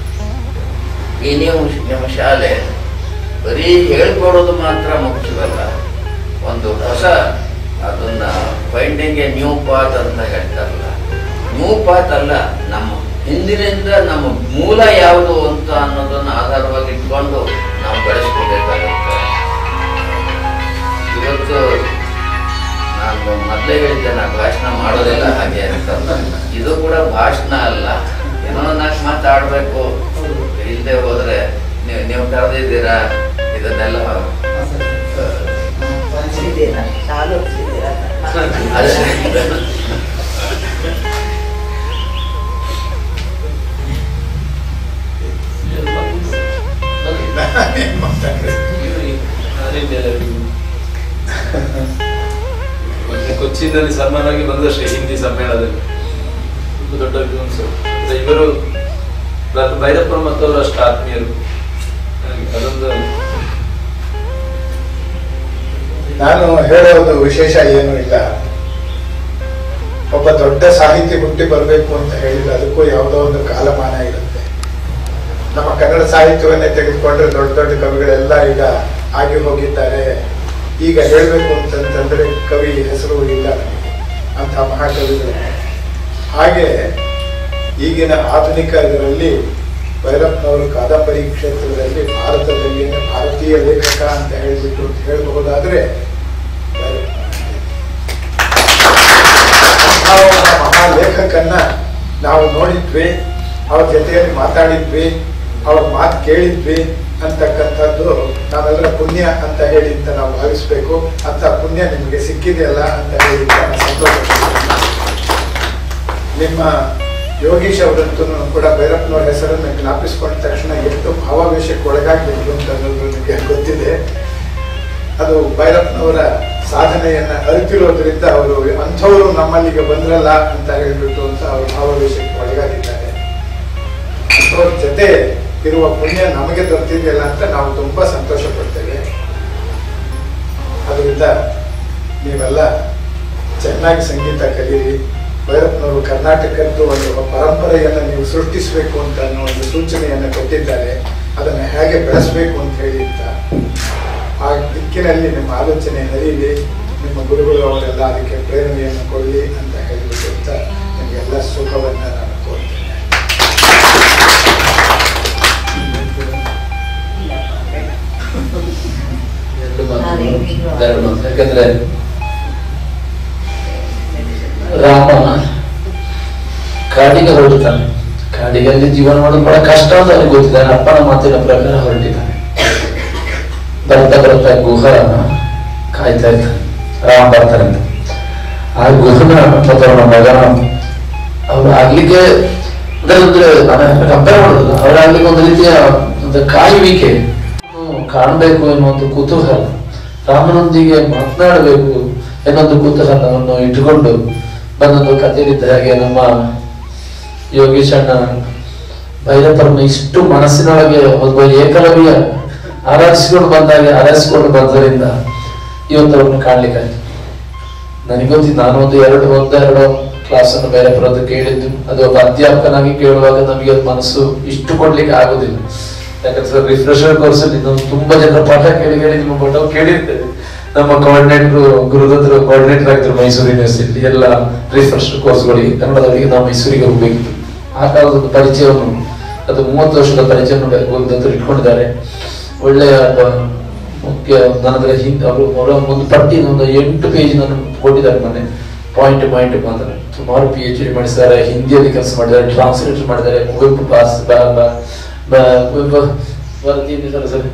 ಈ ನೀವು ನಿಮ್ಮ ಶಾಲೆ ಬರೀ ಹೇಳ್ಕೊಡೋದು ಮಾತ್ರ ಮುಖ್ಯವಲ್ಲ ಒಂದು ಹೊಸ ಅದನ್ನ ಫೈಂಡಿಂಗ್ ಎ ನ್ಯೂ ಪಾತ್ ಅಂತ ಹೇಳ್ತಾರಲ್ಲ ನ್ಯೂ ಪಾತ್ ಅಲ್ಲ ನಮ್ಮ ಹಿಂದಿನಿಂದ ನಮ್ಮ ಮೂಲ ಯಾವುದು ಅಂತ ಅನ್ನೋದನ್ನ ಆಧಾರವಾಗಿ ಇಟ್ಕೊಂಡು ನಾವು ಬೆಳೆಸ್ಕೋಬೇಕಾಗುತ್ತೆ ಇವತ್ತು ನಾನು ಮೊದಲೇ ಹೇಳಿದ್ದೆ ನಾನು ಭಾಷಣ ಮಾಡೋದಿಲ್ಲ ಹಾಗೆ ಅಂತ ಇದು ಕೂಡ ಭಾಷಣ ಅಲ್ಲ ಏನೋ ನಾಲ್ಕು ಮಾತಾಡ್ಬೇಕು ಇಲ್ಲದೆ ಹೋದ್ರೆ ನೀವು ನೀವು ಕರೆದಿದ್ದೀರಾ ಇದನ್ನೆಲ್ಲ ಹೊಲಿಸಿದ್ದೀರಾ? ಶಾಲು ಹೊಲಿಸಿದ್ದೀರಾ? ಅದೇ ಮೊನ್ನೆ ಕೊಚ್ಚಿನಲ್ಲಿ ಸನ್ಮಾನವಾಗಿ ಬಂದಷ್ಟೇ ಹಿಂದಿ ಸಮ್ಮೇಳನದಲ್ಲಿ ತುಂಬ ದೊಡ್ಡ ವಿದ್ವಾಂಸರು ಅಂದ್ರೆ ಇವರು ಡಾಕ್ಟರ್ ಭೈರಪ್ಪ ಮತ್ತು ಅವರು ಅಷ್ಟು ಆತ್ಮೀಯರು ನನಗೆ ಅದೊಂದು ನಾನು ಹೇಳೋದು ವಿಶೇಷ ಏನೂ ಇಲ್ಲ ಒಬ್ಬ ದೊಡ್ಡ ಸಾಹಿತಿ ಹುಟ್ಟಿ ಬರಬೇಕು ಅಂತ ಹೇಳಿದ್ರೆ ಅದಕ್ಕೂ ಯಾವುದೋ ಒಂದು ಕಾಲಮಾನ ಇರುತ್ತೆ ನಮ್ಮ ಕನ್ನಡ ಸಾಹಿತ್ಯವನ್ನೇ ತೆಗೆದುಕೊಂಡ್ರೆ ದೊಡ್ಡ ದೊಡ್ಡ ಕವಿಗಳೆಲ್ಲ ಈಗ ಆಗಿ ಹೋಗಿದ್ದಾರೆ ಈಗ ಹೇಳಬೇಕು ಅಂತಂತಂದ್ರೆ ಕವಿ ಹೆಸರು ಇಲ್ಲ ನಮಗೆ ಅಂಥ ಮಹಾಕವಿಗಳು ಹಾಗೆ ಈಗಿನ ಆಧುನಿಕ ಇದರಲ್ಲಿ ಭೈರಪ್ಪನವರು ಕಾದಂಬರಿ ಕ್ಷೇತ್ರದಲ್ಲಿ ಭಾರತದಲ್ಲಿ ಭಾರತೀಯ ಲೇಖಕ ಅಂತ ಹೇಳಿಬಿಟ್ಟು ಅಂತ ಹೇಳಬಹುದಾದ್ರೆ ಅಂಥ ಒಬ್ಬ ಮಹಾ ಲೇಖಕನ್ನ ನಾವು ನೋಡಿದ್ವಿ ಅವ್ರ ಜೊತೆಯಲ್ಲಿ ಮಾತಾಡಿದ್ವಿ ಅವ್ರ ಮಾತು ಕೇಳಿದ್ವಿ ಅಂತಕ್ಕಂಥದ್ದು ನಾವೆಲ್ಲರ ಪುಣ್ಯ ಅಂತ ಹೇಳಿ ಅಂತ ನಾವು ಭಾವಿಸ್ಬೇಕು ಅಂತ ಪುಣ್ಯ ನಿಮಗೆ ಸಿಕ್ಕಿದೆಯಲ್ಲ ಅಂತ ಹೇಳಿ ನಾನು ಸಂತೋಷ ಪಡ್ತೀನಿ. ನಿಮ್ಮ ಯೋಗೀಶ್ ಅವರಂತೂ ಕೂಡ ಭೈರಪ್ಪನವರ ಹೆಸರನ್ನು ಜ್ಞಾಪಿಸಿಕೊಂಡ ತಕ್ಷಣ ಎಷ್ಟು ಭಾವಾವೇಶಕ್ಕೆ ಒಳಗಾಗಬೇಕು ಅಂತ ಅನ್ನೋದು ನಿಮಗೆ ಗೊತ್ತಿದೆ ಅದು ಭೈರಪ್ಪನವರ ಸಾಧನೆಯನ್ನ ಅರಿತಿರೋದ್ರಿಂದ ಅವರು ಅಂಥವರು ನಮ್ಮಲ್ಲಿಗೆ ಬಂದ್ರಲ್ಲ ಅಂತ ಹೇಳ್ಬಿಟ್ಟು ಅಂತ ಅವರು ಭಾವಾವೇಶಕ್ಕೆ ಒಳಗಾಗಿದ್ದಾರೆ ಅಂಥವ್ರ ಜೊತೆ ಇರುವ ಪುಣ್ಯ ನಮಗೆ ದೊರೆತಿದೆಯಲ್ಲ ಅಂತ ನಾವು ತುಂಬಾ ಸಂತೋಷ ಪಡ್ತೇವೆ ಅದರಿಂದ ನೀವೆಲ್ಲ ಚೆನ್ನಾಗಿ ಸಂಗೀತ ಕಲೀರಿ ಭೈರಪ್ಪನವರು ಕರ್ನಾಟಕದ್ದು ಒಂದು ಪರಂಪರೆಯನ್ನು ನೀವು ಸೃಷ್ಟಿಸಬೇಕು ಅಂತ ಅನ್ನೋ ಒಂದು ಸೂಚನೆಯನ್ನು ಕೊಟ್ಟಿದ್ದಾರೆ ಅದನ್ನು ಹೇಗೆ ಬೆಳೆಸಬೇಕು ಅಂತ ಹೇಳಿ ಅಂತ ಆ ದಿಕ್ಕಿನಲ್ಲಿ ನಿಮ್ಮ ಆಲೋಚನೆ ಹರಿಯಲಿ ನಿಮ್ಮ ಗುರುಗಳು ಅವರೆಲ್ಲ ಅದಕ್ಕೆ ಪ್ರೇರಣೆಯನ್ನು ಕೊಡಲಿ ಅಂತ ಹೇಳಿಬಿಟ್ಟು ಅಂತ ನಿಮಗೆಲ್ಲ ಸುಖವನ್ನು ನಾನು ಕೋರ್ತೇನೆ ಎರಡು ಮಾತು ಎರಡು ಮಾತು ಯಾಕಂದ್ರೆ ರಾಮ ಕಾಡಿಗೆ ಹೊರಡುತ್ತಾನೆ ಕಾಡಿಗೆ ಅಲ್ಲಿ ಜೀವನ ಮಾಡೋದು ಬಹಳ ಕಷ್ಟ ಅಂತ ಅವನಿಗೆ ಗೊತ್ತಿದ್ದಾನೆ ಅಪ್ಪನ ಮಾತಿನ ಪ್ರಕಾರ ಹೊರಟಿದ್ದಾನೆ ಬರ್ತಾ ಬರ್ತಾ ಗುಹ ಕಾಯ್ತಾ ಇದ್ದಾನೆ ರಾಮ ಬರ್ತಾರೆ ಅಂತ ಆ ಗುಹನ ಮತ್ತು ಅವನ ಮಗನ ಅವ್ರು ಆಗ್ಲಿಕ್ಕೆ ಅಂದ್ರೆ ಅಂದ್ರೆ ನಾನು ಕಂಪೇರ್ ಮಾಡೋದಿಲ್ಲ ಅವ್ರಾಗ್ಲಿಕ್ಕೆ ಒಂದು ರೀತಿಯ ಒಂದು ಕಾಯುವಿಕೆ ಅವ್ನು ಕಾಣ್ಬೇಕು ಎನ್ನುವ ಒಂದು ಕುತೂಹಲ ರಾಮನೊಂದಿಗೆ ಮಾತನಾಡಬೇಕು ಎನ್ನುವಂದು ಕುತೂಹಲವನ್ನು ಇಟ್ಟುಕೊಂಡು ಬಂದೊಂದು ಕಥೆಯಲ್ಲಿದ್ದ ಹಾಗೆ ನಮ್ಮ ಯೋಗೀಶ್ ಅಣ್ಣ ಭೈರಪ್ಪರನ್ನು ಇಷ್ಟು ಮನಸ್ಸಿನೊಳಗೆ ಒಬ್ಬ ಏಕಲವ್ಯ ಆರಾಧಿಸಿಕೊಂಡು ಬಂದಾಗ ಆರಾಧಿಸಿಕೊಂಡು ಬಂದರಿಂದ ಇವತ್ತು ಅವ್ರನ್ನ ಕಾಣ್ಲಿಕ್ಕಾಯ್ತು ನನಗೆ ಗೊತ್ತಿತ್ತು ನಾನು ಒಂದು ಎರಡು ಒಂದೆರಡು ಕ್ಲಾಸ್ ಅನ್ನು ಬೇರೆ ಬರೋದು ಕೇಳಿದ್ದು ಅದು ಒಬ್ಬ ಅಧ್ಯಾಪಕನಾಗಿ ಕೇಳುವಾಗ ನಮಗೆ ಅದು ಮನಸ್ಸು ಇಷ್ಟು ಕೊಡ್ಲಿಕ್ಕೆ ಆಗುದಿಲ್ಲ ಯಾಕಂದ್ರೆ ರಿಫ್ರೆಶರ್ ಕೋರ್ಸ್ ಅಲ್ಲಿ ನಾವು ತುಂಬಾ ಜನರ ಪಾಠ ಕೇಳಿ ಕೇಳಿ ನಿಮ್ಮ ಪಾಠ ಕೇಳಿರ್ತೇವೆ ನಮ್ಮ ಕೋಆರ್ಡಿನೇಟರ್ ಗುರುದತ್ರ ಕೋಆರ್ಡಿನೇಟರ್ ಆಗಿದ್ರು ಮೈಸೂರು ಯೂನಿವರ್ಸಿಟಿ ಎಲ್ಲ ರಿಫ್ರೆಶರ್ ಕೋರ್ಸ್ಗಳಿಗೆ ಕನ್ನಡದವರಿಗೆ ನಾವು ಮೈಸೂರಿಗೆ ಹೋಗ್ಬೇಕಿತ್ತು ಆ ಕಾಲದ ಒಂದು ಪರಿಚಯವನ್ನು ಅದು ಮೂವತ್ತು ವರ್ಷದ ಪರಿಚಯವನ್ನು ಗುರುದತ್ರ ಇಟ್ಕೊಂಡಿದ್ದಾರೆ ಒಳ್ಳೆಯ ಒಬ್ಬ ಮುಖ್ಯ ನನ್ನ ಹತ್ರ ಹಿಂದೆ ಅವರು ಅವರ ಒಂದು ಪಟ್ಟಿ ಒಂದು ಎಂಟು ಪೇಜ್ ನಾನು ಕೊಟ್ಟಿದ್ದಾರೆ ಮೊನ್ನೆ ಪಾಯಿಂಟ್ ಪಾಯಿಂಟ್ ಮಾತ್ರ ಸುಮಾರು ಪಿ ಎಚ್ ಡಿ ಮಾಡಿಸಿದ್ದಾರೆ ಹಿಂದಿಯಲ್ಲಿ ಕೆಲಸ ಮಾಡಿದ್ದಾರೆ ಟ್ರಾನ್ಸ್ಲೇಟರ್ ಮಾಡಿದ್ದಾರೆ ಕುವೆಂಪು ಪಾಸ್ ಬ- ಬ- ಬ- ಕುವೆಂಪು ವರದಿ ಏನಿದೆ ಸರ್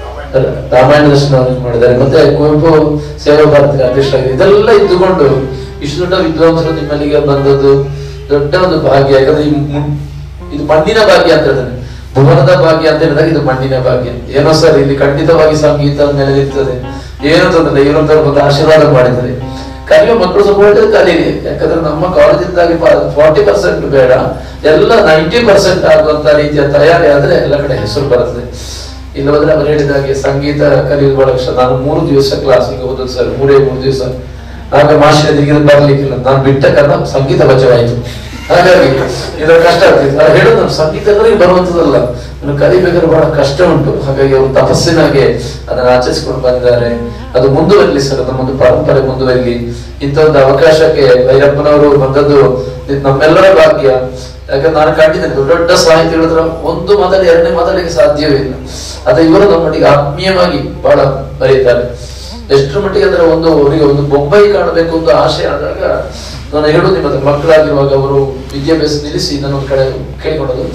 ರಾಮಾಯಣ ದರ್ಶನ ಮಾಡಿದ್ದಾರೆ ಮತ್ತೆ ಕುವೆಂಪು ಸೇವಾ ಭಾರತಕ್ಕೆ ಅಧ್ಯಕ್ಷರಾಗಿದೆ ಇದೆಲ್ಲ ಇದ್ದುಕೊಂಡು ಇಷ್ಟು ದೊಡ್ಡ ವಿದ್ವಾಂಸರು ನಿಮ್ಮಲ್ಲಿಗೆ ಬಂದದ್ದು ದೊಡ್ಡ ಒಂದು ಭಾಗ್ಯ ಯಾಕಂದ್ರೆ ಈ ಮು- ಇದು ಮಣ್ಣಿನ ಭಾಗ್ಯ ಅಂತ ಹೇಳ್ತಾನೆ ಭುವನದ ಭಾಗ್ಯ ಅಂತ ಹೇಳಿದಾಗ ಇದು ಮಣ್ಣಿನ ಭಾಗ್ಯ ಏನೋ ಸರ್ ಇಲ್ಲಿ ಖಂಡಿತವಾಗಿ ಸಂಗೀತ ನೆಲೆನಿರ್ತದೆ ಏನು ತೊಂದರೆ ಇವರೊಂದರ ಒಂದು ಆಶೀರ್ವಾದ ಮಾಡಿದ್ದಾರೆ ಕಲಿಯುವ ಮಕ್ಕಳು ಸ್ವಲ್ಪ ಒಳ್ಳೇದು ಕಲೀಲಿ ಯಾಕಂದ್ರೆ ನಮ್ಮ ಕಾಲೇಜಿಂದಾಗಿ ಫಾರ್ಟಿ ಪರ್ಸೆಂಟ್ ಬೇಡ ಎಲ್ಲ ನೈಂಟಿ ಪರ್ಸೆಂಟ್ ಆಗುವಂತ ರೀತಿಯ ತಯಾರಿ ಆದ್ರೆ ಎಲ್ಲ ಕಡೆ ಹೆಸರು ಬರ್ತದೆ ಇಲ್ಲವಾದ್ರೆ ಅವರು ಹೇಳಿದ ಹಾಗೆ ಸಂಗೀತ ಕಲಿಯುವುದು ಬಹಳ ಕಷ್ಟ ನಾನು ಮೂರು ದಿವಸ ಕ್ಲಾಸಿಗೆ ಹೋದದ್ದು ಸರ್ ಮೂರೇ ಮೂರು ದಿವಸ ಆಗ ಮಾಸ್ಟರ್ ಬರ್ಲಿಕ್ಕಿಲ್ಲ ನಾನು ಬಿಟ್ಟ ಕಾರಣ ಸಂಗೀತ ಬಚಾವಾಯಿತು ಹಾಗಾಗಿ ಇದರ ಕಷ್ಟ ಆಗ್ತಿತ್ತು ನಾನು ಹೇಳೋದು ನಾನು ಸಂಗೀತಗಳಿಗೆ ಬರುವಂತದಲ್ಲ ನಾನು ಕಲಿಬೇಕಾದ್ರೆ ಬಹಳ ಕಷ್ಟ ಉಂಟು ಹಾಗಾಗಿ ಅವರು ತಪಸ್ಸಿನಾಗೆ ಅದನ್ನು ಆಚರಿಸಿಕೊಂಡು ಬಂದಿದ್ದಾರೆ ಅದು ಮುಂದುವರಲಿ ಸರ್ ನಮ್ಮೊಂದು ಪರಂಪರೆ ಮುಂದುವರಲಿ ಇಂಥ ಒಂದು ಅವಕಾಶಕ್ಕೆ ಭೈರಪ್ಪನವರು ಬಂದದ್ದು ಇದು ನಮ್ಮೆಲ್ಲರ ಭಾಗ್ಯ ಯಾಕಂದ್ರೆ ನಾನು ಕಂಡಿದ್ದೇನೆ ದೊಡ್ಡ ದೊಡ್ಡ ಸಾಹಿತಿಗಳ ಹತ್ರ ಒಂದು ಮಾತಲ್ಲಿ ಎರಡನೇ ಮಾತಾಡಲಿಕ್ಕೆ ಸಾಧ್ಯವೇ ಇಲ್ಲ ಅದ ಇವರು ನಮ್ಮೊಟ್ಟಿಗೆ ಆತ್ಮೀಯವಾಗಿ ಬಹಳ ಬರೀತಾರೆ ಎಷ್ಟರ ಮಟ್ಟಿಗೆ ಅಂದ್ರೆ ಒಂದು ಅವರಿಗೆ ಒಂದು ಬೊಂಬೈ ಕಾಣಬೇಕು ಅಂತ ಆಸೆ ಆದಾಗ ನಾನು ಹೇಳೋದು ನಿಮ್ಮ ಹತ್ರ ಮಕ್ಕಳಾಗಿರುವಾಗ ಅವರು ವಿದ್ಯಾಭ್ಯಾಸ ನಿಲ್ಲಿಸಿ ನನ್ನೊಂದು ಕಡೆ ಕೇಳಿಕೊಳ್ಳೋದು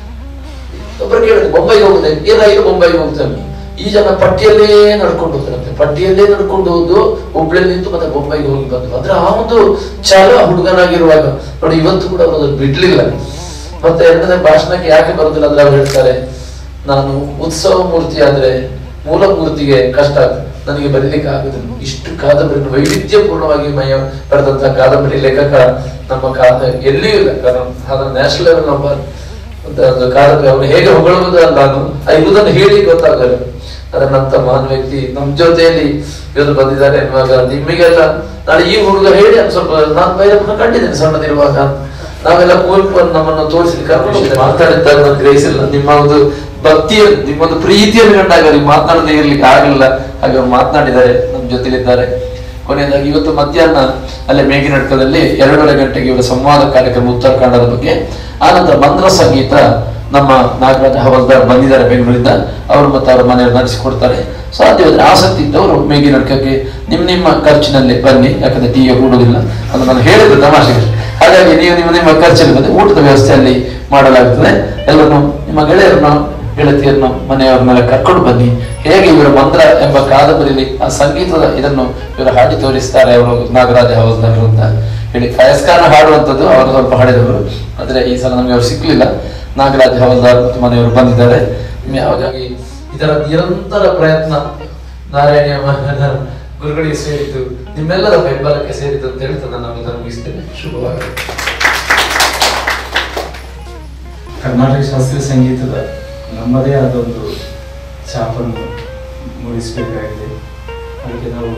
ಒಬ್ಬರು ಕೇಳಿದ್ರು ಬೊಂಬೈಗೆ ಹೋಗುತ್ತೆ ಏನಾಗಿರೋ ಬೊಂಬೈಗೆ ಹೋಗ್ತಾನೆ ಈ ಜನ ಪಟ್ಟಿಯಲ್ಲೇ ನಡ್ಕೊಂಡು ಹೋಗ್ತಾರಂತೆ ಪಟ್ಟಿಯಲ್ಲೇ ನಡ್ಕೊಂಡು ಹೋದ್ದು ಹುಬ್ಳಿಯಲ್ಲಿ ನಿಂತು ಮತ್ತೆ ಬೊಂಬೈಗೆ ಹೋಗಿ ಬಂದ್ರು ಅಂದ್ರೆ ಆ ಒಂದು ಛಲ ಹುಡುಗನಾಗಿರುವಾಗ ನೋಡಿ ಇವತ್ತು ಕೂಡ ಅವರು ಅದನ್ನ ಬಿಡ್ಲಿಲ್ಲ ಮತ್ತೆ ಎರಡನೇ ಭಾಷಣಕ್ಕೆ ಯಾಕೆ ಬರೋದಿಲ್ಲ ಅಂದ್ರೆ ಅವ್ರು ಹೇಳ್ತಾರೆ ನಾನು ಉತ್ಸವ ಮೂರ್ತಿ ಆದ್ರೆ ಮೂಲ ಮೂರ್ತಿಗೆ ಕಷ್ಟ ಆಗ್ತದೆ ನನಗೆ ಬರೀಲಿಕ್ಕೆ ಆಗುದಿಲ್ಲ ಇಷ್ಟು ಕಾದಂಬರಿ ವೈವಿಧ್ಯಪೂರ್ಣವಾಗಿ ಮಯ ಬರೆದಂತಹ ಕಾದಂಬರಿ ಲೇಖಕ ನಮ್ಮ ಕಾದ ಎಲ್ಲಿಯೂ ಇಲ್ಲ ಕಾರಣ ಅದರ ನ್ಯಾಷನಲ್ ಲೆವೆಲ್ ನಮ್ಮ ಒಂದು ಒಂದು ಕಾದಂಬರಿ ಅವನು ಹೇಗೆ ಹೊಗಳುವುದು ಅಲ್ಲ ನಾನು ಆ ಇರುವುದನ್ನು ಹೇಳಿ ಗೊತ್ತಾಗಲ್ಲ ಅದನ್ನಂತ ಮಹಾನ್ ವ್ಯಕ್ತಿ ನಮ್ ಜೊತೆಯಲ್ಲಿ ಇವತ್ತು ಬಂದಿದ್ದಾರೆ ಎನ್ನುವಾಗ ನಿಮಗೆಲ್ಲ ನಾಳೆ ಈ ಹುಡುಗ ಹೇಳಿ ಅದು ಸ್ವಲ್ಪ ನಾನು ಭೈರಪ್ಪನ ಕಂಡಿದ್ದೇನೆ ಸಣ್ಣದಿರುವಾಗ ನಾವೆಲ್ಲ ಕುವೆಂಪು ನಮ್ಮನ್ನು ತೋರಿಸಲಿಕ್ಕೆ ಕರ್ಕೊಂಡು ಮಾತಾಡಿದ್ದಾರೆ ನಾನು ಗ್ರಹಿಸಿಲ್ಲ ನಿಮ್ಮ ಒಂದು ಭಕ್ತಿಯ ನಿಮ್ಮ ಒಂದು ಪ್ರೀತಿಯನ್ನು ಕಂಡಾಗ ಅವ್ರಿಗೆ ಮಾತನಾಡದೇ ಇರ್ಲಿಕ್ಕೆ ಆಗಲಿಲ್ಲ ಹಾಗೆ ಅವ್ರು ಮಾತನಾಡಿದ್ದಾರೆ ನಮ್ಮ ಜೊತೆಲಿದ್ದಾರೆ ಕೊನೆಯದಾಗಿ ಇವತ್ತು ಮಧ್ಯಾಹ್ನ ಅಲ್ಲೇ ಮೇಘಿನಡ್ಕದಲ್ಲಿ ಎರಡೂವರೆ ಗಂಟೆಗೆ ಇವರ ಸಂವಾದ ಕಾರ್ಯಕ್ರಮ ಉತ್ತರಾಖಂಡದ ಬಗ್ಗೆ ಆನಂತರ ಮಂತ್ರ ಸಂಗೀತ ನಮ್ಮ ನಾಗರಾಜ ಹವಲ್ದಾರ್ ಬಂದಿದ್ದಾರೆ ಬೆಂಗಳೂರಿಂದ ಅವರು ಮತ್ತೆ ಅವರ ಮನೆಯವರು ನಡೆಸಿಕೊಡ್ತಾರೆ ಸಾಧ್ಯವಾದ್ರೆ ಆಸಕ್ತಿ ಇದ್ದವರು ಮೇಘಿನಡ್ಕಕ್ಕೆ ನಿಮ್ಮ ನಿಮ್ಮ ಖರ್ಚಿನಲ್ಲಿ ಬನ್ನಿ ಯಾಕಂದ್ರೆ ಟೀಗೆ ಕೂಡುವುದಿಲ್ಲ ಅದು ನಾನು ಹೇಳಿದ್ರು ತಮಾಷೆಗೆ ಹಾಗಾಗಿ ನೀವು ನಿಮ್ಮ ನಿಮ್ಮ ಖರ್ಚಲ್ಲಿ ಬಂದು ಊಟದ ವ್ಯವಸ್ಥೆ ಅಲ್ಲಿ ಮಾಡಲಾಗುತ್ತದೆ ಎಲ್ಲರನ್ನು ನಿಮ್ಮ ಗೆಳೆಯರನ್ನು ಗೆಳತಿಯರನ್ನು ಮನೆಯವರನ್ನೆಲ್ಲ ಕರ್ಕೊಂಡು ಬನ್ನಿ ಹೇಗೆ ಇವರ ಮಂತ್ರ ಎಂಬ ಕಾದಂಬರಿಯಲ್ಲಿ ಆ ಸಂಗೀತದ ಇದನ್ನು ಇವರು ಹಾಡಿ ತೋರಿಸ್ತಾರೆ ಅವರು ನಾಗರಾಜ ಹವಲ್ದಾರರು ಅಂತ ಹೇಳಿ ಕಾಯಸ್ಕಾರ ಹಾಡುವಂಥದ್ದು ಅವರು ಸ್ವಲ್ಪ ಹಾಡಿದವರು ಆದ್ರೆ ಈ ಸಲ ನಮಗೆ ಅವರು ಸಿಕ್ಲಿಲ್ಲ ನಾಗರಾಜ ಹವಲ್ದಾರ್ ಮತ್ತು ಮನೆಯವರು ಬಂದಿದ್ದಾರೆ ಇನ್ನು ಹಾಗಾಗಿ ಇದರ ನಿರಂತರ ಪ್ರಯತ್ನ ನಾರಾಯಣಿಯ ಮ- ಗುರುಗಳಿಗೆ ಸೇರಿತು ನಿಮ್ಮೆಲ್ಲರ ಬೆಂಬಲಕ್ಕೆ ಸೇರಿತು ಅಂತ ಹೇಳ್ತಾ ನಾನು ಇದನ್ನು ಮುಗಿಸ್ತೇನೆ ಶುಭವಾಗಲಿ ಕರ್ನಾಟಕ ಶಾಸ್ತ್ರೀಯ ಸಂಗೀತದ ನಮ್ಮದೇ ಆದ ಒಂದು ಛಾಪನ್ನು ಮೂಡಿಸಬೇಕಾಗಿದೆ ಅದಕ್ಕೆ ನಾವು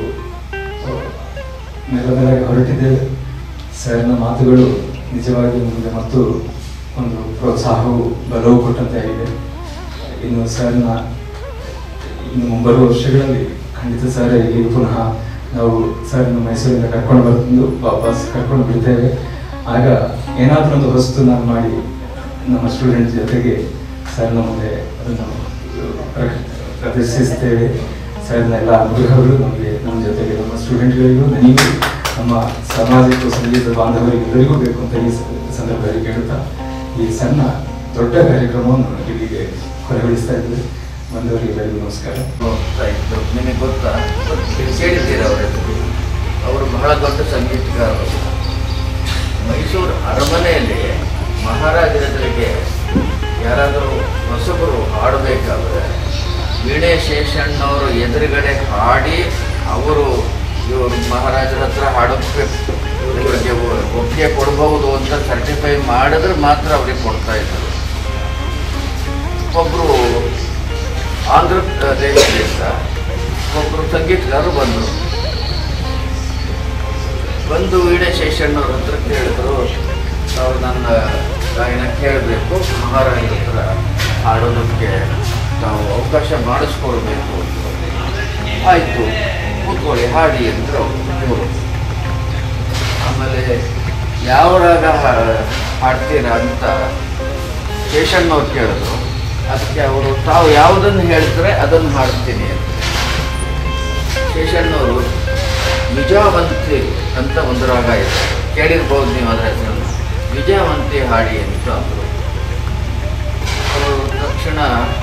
ನೆಲ ನೆಲಗೆ ಹೊರಟಿದ್ದೇವೆ ಸರ್ನ ಮಾತುಗಳು ನಿಜವಾಗಿ ನಮಗೆ ಮತ್ತು ಒಂದು ಪ್ರೋತ್ಸಾಹವು ಬಲವು ಕೊಟ್ಟಂತೆ ಆಗಿದೆ ಇನ್ನು ಸರ್ನ ಇನ್ನು ಮುಂಬರುವ ವರ್ಷಗಳಲ್ಲಿ ಖಂಡಿತ ಸರ್ ಇಲ್ಲಿ ಪುನಃ ನಾವು ಸರ್ನ ಮೈಸೂರಿಂದ ಕರ್ಕೊಂಡು ಬಂದು ವಾಪಸ್ ಕರ್ಕೊಂಡು ಬಿಡ್ತೇವೆ ಆಗ ಏನಾದರೂ ಒಂದು ಹೊಸ್ತು ನಾನು ಮಾಡಿ ನಮ್ಮ ಸ್ಟೂಡೆಂಟ್ ಜೊತೆಗೆ ಸರ್ನ ಮುಂದೆ ಅದನ್ನು ಪ್ರ- ಪ್ರದರ್ಶಿಸ್ತೇವೆ ಸರ್ನ ಎಲ್ಲ ಅನುಗ್ರಹಗಳು ನಮಗೆ ನಮ್ಮ ಜೊತೆಗೆ ನಮ್ಮ ಸ್ಟೂಡೆಂಟ್ಗಳಿಗೂ ನನಗೂ ನಮ್ಮ ಸಾಮಾಜಿಕ ಸಂಗೀತ ಬಾಂಧವರಿಗೆ ಎಲ್ಲರಿಗೂ ಬೇಕು ಅಂತ ಈ ಸ- ಸಂದರ್ಭದಲ್ಲಿ ಕೇಳುತ್ತಾ ಈ ಸಣ್ಣ ದೊಡ್ಡ ಕಾರ್ಯಕ್ರಮವನ್ನು ಇಲ್ಲಿಗೆ ಕೊನೆಗೊಳಿಸ್ತಾ ಇದ್ದೇವೆ ಬಂದವರಿಗೆ ಎಲ್ಲರಿಗೂ ನಮಸ್ಕಾರ ಹೋಗ್ತಾ ಇದ್ರು ನಿಮಗೆ ಗೊತ್ತಾ ಕೇಳಿದ್ದೀರ ಅವರ ಅವರು ಬಹಳ ದೊಡ್ಡ ಸಂಗೀತಗಾರರು ಮೈಸೂರು ಅರಮನೆಯಲ್ಲಿ ಮಹಾರಾಜರಿಗೆ ಯಾರಾದರೂ ಹೊಸಬರು ಹಾಡಬೇಕಾದ್ರೆ ವೀಣೆ ಶೇಷಣ್ಣವರು ಎದುರುಗಡೆ ಹಾಡಿ ಅವರು ಇವರು ಮಹಾರಾಜರ ಹತ್ರ ಹಾಡೋಕ್ಕೆ ಇವರಿಗೆ ಒಪ್ಪಿಗೆ ಕೊಡಬಹುದು ಅಂತ ಸರ್ಟಿಫೈ ಮಾಡಿದ್ರೆ ಮಾತ್ರ ಅವ್ರಿಗೆ ಕೊಡ್ತಾ ಇದ್ರು ಒಬ್ಬರು ಆಂಧ್ರ ಪ್ರದೇಶದಿಂದ ಒಬ್ಬರು ಸಂಗೀತಗಾರರು ಬಂದರು ಬಂದು ವೀಣೆ ಶೇಷಣ್ಣವ್ರ ಹತ್ರ ಕೇಳಿದ್ರು ಅವ್ರು ನನ್ನ ಗಾಯನ ಕೇಳಬೇಕು ಮಹಾರಾಜರ ಹತ್ರ ಹಾಡೋದಕ್ಕೆ ತಾವು ಅವಕಾಶ ಮಾಡಿಸ್ಕೊಳ್ಬೇಕು ಆಯಿತು ಕೂತ್ಕೊಳ್ಳಿ ಹಾಡಿ ಅಂದರು ಇವರು ಆಮೇಲೆ ಯಾವ ರಾಗ ಹಾ- ಹಾಡ್ತೀರಾ ಅಂತ ಶೇಷಣ್ಣವ್ರು ಕೇಳಿದ್ರು ಅದಕ್ಕೆ ಅವರು ತಾವು ಯಾವುದನ್ನು ಹೇಳಿದ್ರೆ ಅದನ್ನು ಹಾಡ್ತೀನಿ ಅಂತ ಶೇಷಣ್ಣವರು ವಿಜಯವಂತಿ ಅಂತ ಒಂದು ರಾಗ ಇದೆ ಕೇಳಿರ್ಬೋದು ನೀವು ಅದರ ಹೆಸರನ್ನು ವಿಜಯವಂತಿ ಹಾಡಿ ಅಂತ ಅಂದರು ಅವರು ತಕ್ಷಣ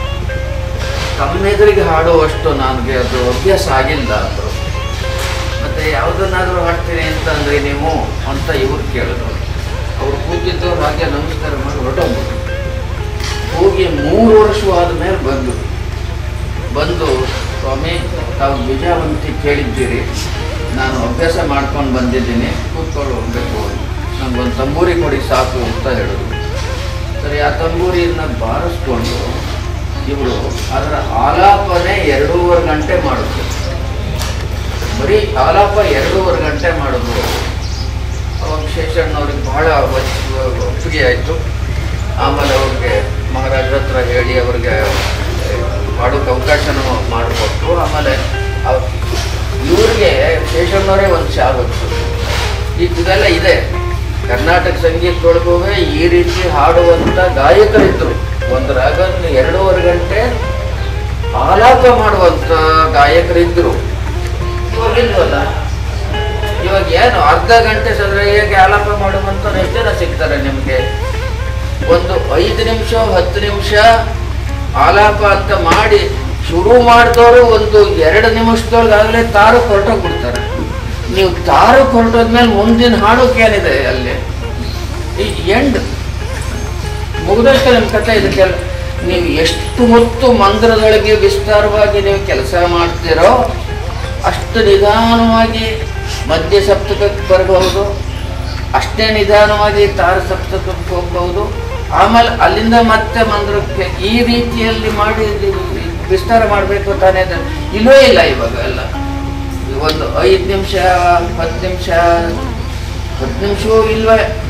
ತಮ್ಮೆದುರಿಗೆ ಹಾಡುವಷ್ಟು ನನಗೆ ಅದು ಅಭ್ಯಾಸ ಆಗಿಲ್ಲ ಅಂದರು ಮತ್ತೆ ಯಾವುದನ್ನಾದರೂ ಹಾಡ್ತೀನಿ ಅಂತ ಅಂದ್ರೆ ನೀವು ಅಂತ ಇವ್ರು ಕೇಳಿದ್ರು ಅವ್ರು ಕೂತಿದ್ದವ್ರು ಹಾಗೆ ನಮಸ್ಕಾರ ಮಾಡಿ ಹೊರಟೋಗ್ಬಿಟ್ರು ಹೋಗಿ ಮೂರು ವರ್ಷವಾದ ಮೇಲೆ ಬಂದು ಬಂದು ಸ್ವಾಮಿ ತಾವು ವಿಜಯವಂತಿ ಕೇಳಿದ್ದೀರಿ ನಾನು ಅಭ್ಯಾಸ ಮಾಡ್ಕೊಂಡು ಬಂದಿದ್ದೀನಿ ಕೂತ್ಕೊಂಡು ಹೋಗ್ಬೇಕು ನಂಗೊಂದು ತಂಬೂರಿ ಕೊಡಿ ಸಾಕು ಅಂತ ಹೇಳಿದ್ರು ಸರಿ ಆ ತಂಬೂರಿಯನ್ನು ಬಾರಿಸ್ಕೊಂಡು ಇವರು ಅದರ ಆಲಾಪನೆ ಎರಡೂವರೆ ಗಂಟೆ ಮಾಡಿದ್ರು ಬರೀ ಆಲಾಪ ಎರಡೂವರೆ ಗಂಟೆ ಮಾಡಿದ್ರು ಅವಾಗ ಶೇಷಣ್ಣವ್ರಿಗೆ ಬಹಳ ಒಚ್- ಒಪ್ಪಿಗೆ ಆಯಿತು ಆಮೇಲೆ ಅವ್ರಿಗೆ ಮಹಾರಾಜರ ಹತ್ರ ಹೇಳಿ ಅವ್ರಿಗೆ ಮಾಡೋಕ್ಕೆ ಅವಕಾಶನೂ ಮಾಡಿಕೊಟ್ರು ಆಮೇಲೆ ಅವ್- ಇವ್ರಿಗೆ ಶೇಷಣ್ಣವರೇ ಒಂದು ಶಾ ಗೊತ್ತು ಈಗ ಇದೆಲ್ಲ ಇದೆ ಕರ್ನಾಟಕ ಸಂಗೀತದೊಳಗೂ ಈ ರೀತಿ ಹಾಡುವಂಥ ಗಾಯಕರಿದ್ರು ಒಂದು ರಾಗವನ್ನು ಎರಡೂವರೆ ಗಂಟೆ ಆಲಾಪ ಮಾಡುವಂಥ ಗಾಯಕರಿದ್ರು ಇವಾಗ ಇಲ್ವಲ್ಲ ಇವಾಗ ಏನು ಅರ್ಧ ಗಂಟೆ ಸರಿಯಾಗಿ ಆಲಾಪ ಮಾಡುವಂತ ಎಷ್ಟು ಜನ ಸಿಗ್ತಾರೆ ನಿಮಗೆ ಒಂದು ಐದು ನಿಮಿಷ ಹತ್ತು ನಿಮಿಷ ಆಲಾಪ ಅಂತ ಮಾಡಿ ಶುರು ಮಾಡಿದವರು ಒಂದು ಎರಡು ನಿಮಿಷದೊಳಗಾಗಲೇ ತಾರು ಹೊರಟೋಗ್ಬಿಡ್ತಾರೆ ನೀವು ತಾರು ಹೊರಟೋದ್ಮೇಲೆ ಮುಂದಿನ ಹಾಡೋಕೆ ಏನಿದೆ ಅಲ್ಲಿ ಈ ಎಂಡ್ ಮುಗಿದಷ್ಟು ನಿಮ್ಮ ಕಥೆ ಇದಕ್ಕೆಲ್ಲ ನೀವು ಎಷ್ಟು ಹೊತ್ತು ಮಂದಿರದೊಳಗೆ ವಿಸ್ತಾರವಾಗಿ ನೀವು ಕೆಲಸ ಮಾಡ್ತೀರೋ ಅಷ್ಟು ನಿಧಾನವಾಗಿ ಮಧ್ಯ ಸಪ್ತಕಕ್ಕೆ ಬರಬಹುದು ಅಷ್ಟೇ ನಿಧಾನವಾಗಿ ತಾರ ಸಪ್ತಕಕ್ಕೆ ಹೋಗ್ಬಹುದು ಆಮೇಲೆ ಅಲ್ಲಿಂದ ಮತ್ತೆ ಮಂದಿರಕ್ಕೆ ಈ ರೀತಿಯಲ್ಲಿ ಮಾಡಿ ವಿಸ್ತಾರ ಮಾಡಬೇಕು ತಾನೇ ಅದು ಇಲ್ಲವೇ ಇಲ್ಲ ಇವಾಗ ಎಲ್ಲ ಒಂದು ಐದು ನಿಮಿಷ ಹತ್ತು ನಿಮಿಷ ಹತ್ತು ನಿಮಿಷವೂ ಇಲ್ವೇ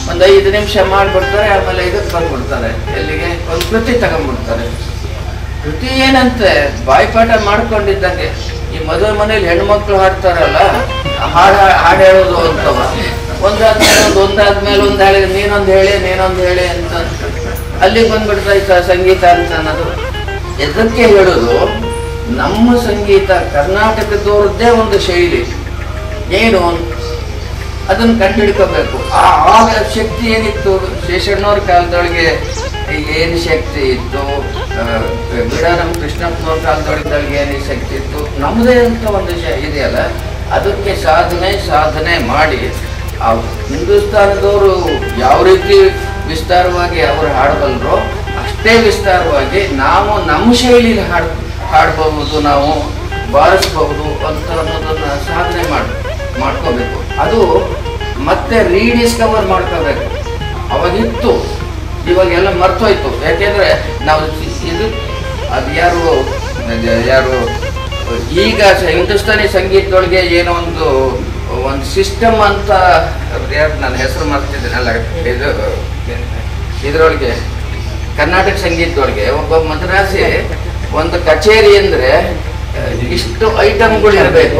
ಒಂದು ಐದು ನಿಮಿಷ ಮಾಡಿಬಿಡ್ತಾರೆ ಆಮೇಲೆ ಇದಕ್ಕೆ ಬಂದ್ಬಿಡ್ತಾರೆ ಎಲ್ಲಿಗೆ ಒಂದು ಕೃತಿ ತಗೊಂಡ್ಬಿಡ್ತಾರೆ ಕೃತಿ ಏನಂತೆ ಬಾಯ್ಪಾಠ ಮಾಡ್ಕೊಂಡಿದ್ದಂಗೆ ಈ ಮದುವೆ ಮನೇಲಿ ಹೆಣ್ಮಕ್ಳು ಹಾಡ್ತಾರಲ್ಲ ಹಾಡು ಹಾಡು ಹೇಳೋದು ಅಂತವ ಒಂದಾದ್ಮೇಲೆ ಒಂದು ಒಂದಾದ್ಮೇಲೆ ಒಂದು ಹೇಳಿ ನೀನೊಂದು ಹೇಳಿ ನೀನೊಂದು ಹೇಳಿ ಅಂತ ಅಲ್ಲಿಗೆ ಬಂದ್ಬಿಡ್ತಾಯ್ತ ಸಂಗೀತ ಅಂತ ಅನ್ನೋದು ಎದಕ್ಕೆ ಹೇಳೋದು ನಮ್ಮ ಸಂಗೀತ ಕರ್ನಾಟಕದವ್ರದ್ದೇ ಒಂದು ಶೈಲಿ ಏನು ಅದನ್ನ ಕಂಡುಹಿಡ್ಕೋಬೇಕು ಆ ಆಗ ಶಕ್ತಿ ಏನಿತ್ತು ಶೇಷಣ್ಣವ್ರ ಕಾಲದೊಳಗೆ ಏನು ಶಕ್ತಿ ಇತ್ತು ಆ, ಬಿಡ ನಮ್ಮ ಕೃಷ್ಣಪ್ಪನವ್ರ ಕಾಲದೊಳಗೆ ಏನು ಶಕ್ತಿ ಇತ್ತು ನಮ್ಮದೇ ಅಂತ ಒಂದು ಶ ಇದೆಯಲ್ಲ ಅದಕ್ಕೆ ಸಾಧನೆ ಸಾಧನೆ ಮಾಡಿ ಆ ಹಿಂದೂಸ್ತಾನದವರು ಯಾವ ರೀತಿ ವಿಸ್ತಾರವಾಗಿ ಅವರು ಹಾಡಬಲ್ಲರೋ ಅಷ್ಟೇ ವಿಸ್ತಾರವಾಗಿ ನಾವು ನಮ್ಮ ಶೈಲಿಲಿ ಹಾಡ್ ಹಾಡ್ಬಹುದು ನಾವು ಬಾರಿಸ್ಬಹುದು ಅಂತ ಅನ್ನೋದನ್ನ ಸಾಧನೆ ಮಾಡಿ ಮಾಡ್ಕೋಬೇಕು ಅದು ಮತ್ತೆ ರೀಡಿಸ್ಕವರ್ ಮಾಡ್ಕೋಬೇಕು ಅವಾಗಿತ್ತು ಇವಾಗೆಲ್ಲ ಮರ್ತೋಯ್ತು ಯಾಕೆಂದ್ರೆ ನಾವು ಇ- ಇದು ಅದು ಯಾರು ಅದು ಯಾರು ಈಗ ಸ- ಹಿಂದೂಸ್ತಾನಿ ಸಂಗೀತದೊಳಗೆ ಏನೋ ಒಂದು ಒಂದು ಸಿಸ್ಟಮ್ ಅಂತ ಅವ್ರು ಯಾರು ನನ್ನ ಹೆಸರು ಮರ್ತಿದ್ದೀನಲ್ಲ ಇದು ಇದರೊಳಗೆ ಕರ್ನಾಟಕ ಸಂಗೀತದೊಳಗೆ ಒಬ್ಬ ಮದ್ರಾಸಿ ಒಂದು ಕಚೇರಿ ಅಂದ್ರೆ ಆ, ಇಷ್ಟು ಐಟಮ್ಗಳು ಇರಬೇಕು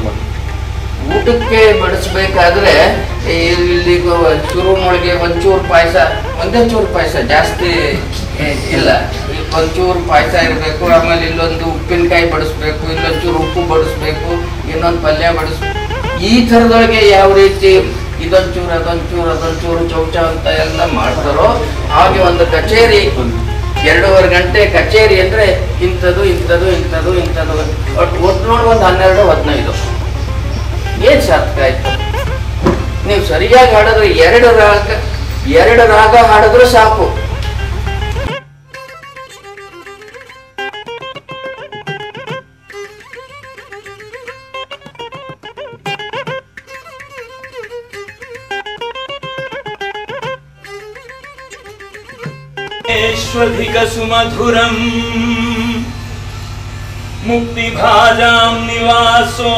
ಊಟಕ್ಕೆ ಬಡಿಸ್ಬೇಕಾದ್ರೆ ಇಲ್ಲಿ ಶುರುನೊಳಗೆ ಒಂಚೂರು ಪಾಯಸ ಒಂದೇ ಚೂರು ಪಾಯಸ ಜಾಸ್ತಿ ಏ, ಇಲ್ಲ ಈ ಒಂಚೂರು ಪಾಯಸ ಇರಬೇಕು ಆಮೇಲೆ ಇಲ್ಲೊಂದು ಉಪ್ಪಿನಕಾಯಿ ಬಡಿಸ್ಬೇಕು ಇಲ್ಲೊಂಚೂರು ಉಪ್ಪು ಬಡಿಸ್ಬೇಕು ಇನ್ನೊಂದು ಪಲ್ಯ ಬಡಿಸ್ ಈ ಥರದೊಳಗೆ ಯಾವ ರೀತಿ ಇದೊಂಚೂರು ಅದೊಂಚೂರು ಅದೊಂಚೂರು ಚೌಚ ಅಂತ ಎಲ್ಲ ಮಾಡ್ತಾರೋ ಹಾಗೆ ಒಂದು ಕಚೇರಿ ಎರಡೂವರೆ ಗಂಟೆ ಕಚೇರಿ ಅಂದ್ರೆ ಇಂಥದ್ದು ಇಂಥದ್ದು ಇಂಥದ್ದು ಇಂಥದ್ದು ಒಟ್ಟು ಒಟ್ಟು ನೋಡಿ ಒಂದು ಹನ್ನೆರಡು ಹದಿನೈದು ಏನ್ ಸಾರ್ಥಕ ಆಯ್ತು ನೀವು ಸರಿಯಾಗಿ ಹಾಡಿದ್ರೆ ಎರಡು ರಾಗ ಎರಡು ರಾಗ ಹಾಡಿದ್ರೆ ಸಾಕು ेष्वधिकसुमधुरम् मुक्तिभाजां निवासो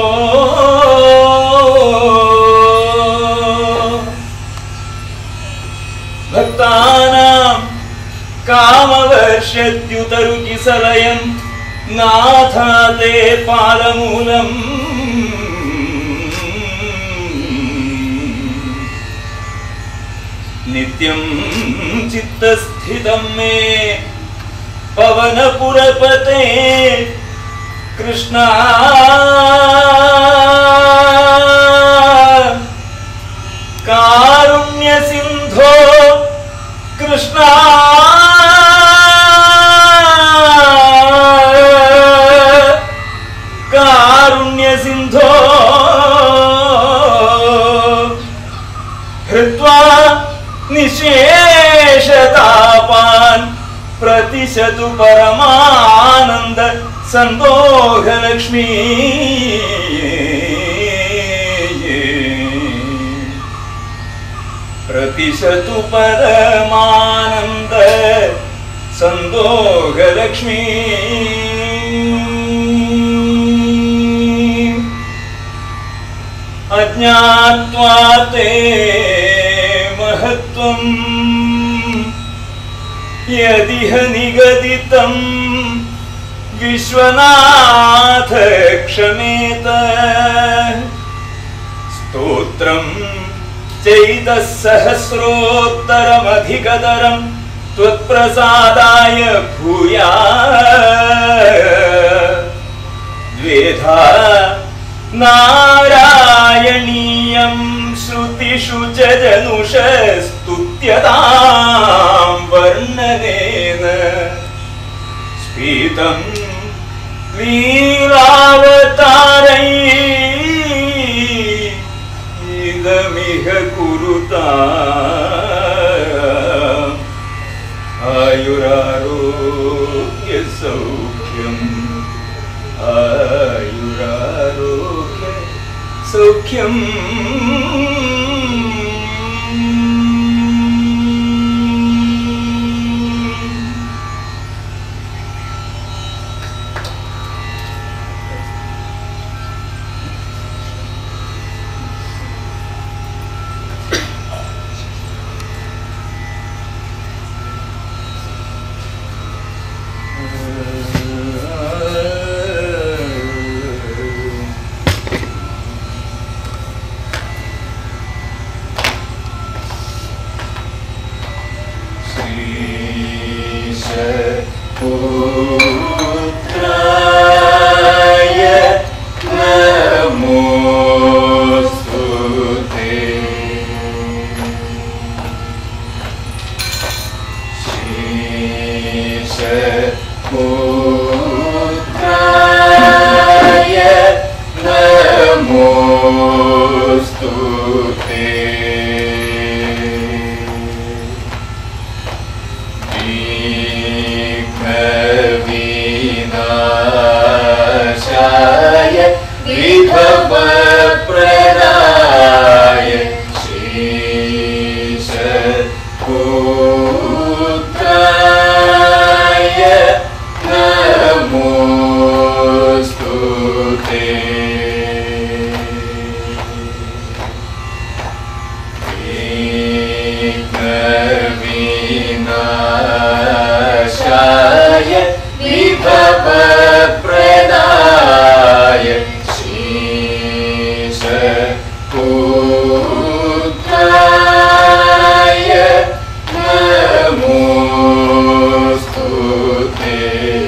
भक्तानां कामवर्षद्युतरुचिसलयं नाथा ते पालमूलम् नित्यं चित्तस्थितं मे पवनपुरपते कृष्णा कारुण्यसिन्धो कृष्णा कारुण्यसिन्धो हृत्वा निशेषतापान् प्रतिशतु परमानन्द सन्दोहलक्ष्मी प्रतिशतु परमानन्द सन्दोहलक्ष्मी अज्ञात्वा ते महत्त्वम् यदिह निगदितं विश्वनाथ क्षमेत स्तोत्रं चैतः सहस्रोत्तरमधिकतरं त्वत्प्रसादाय भूया द्वेधा नारायणीयं श्रुतिषु च जनुषस्तुत्यतां वर्णनेन स्फीतं लीलावतारै इदमिह कुरुता आयुरारोग्यसौख्यम् आयुरारोग्य सौख्यम् श्रीशपुत्राय नमोऽस्तु ते श्रीशपुत्राय नमोऽस्तु ते विघ्नविनाशाय विभवप्रदाय श्रीशपुत्राय नमोऽस्तु ते विघ्नविनाशाय विभवप्रदाय शीशपुत्राय नमोऽस्तु ते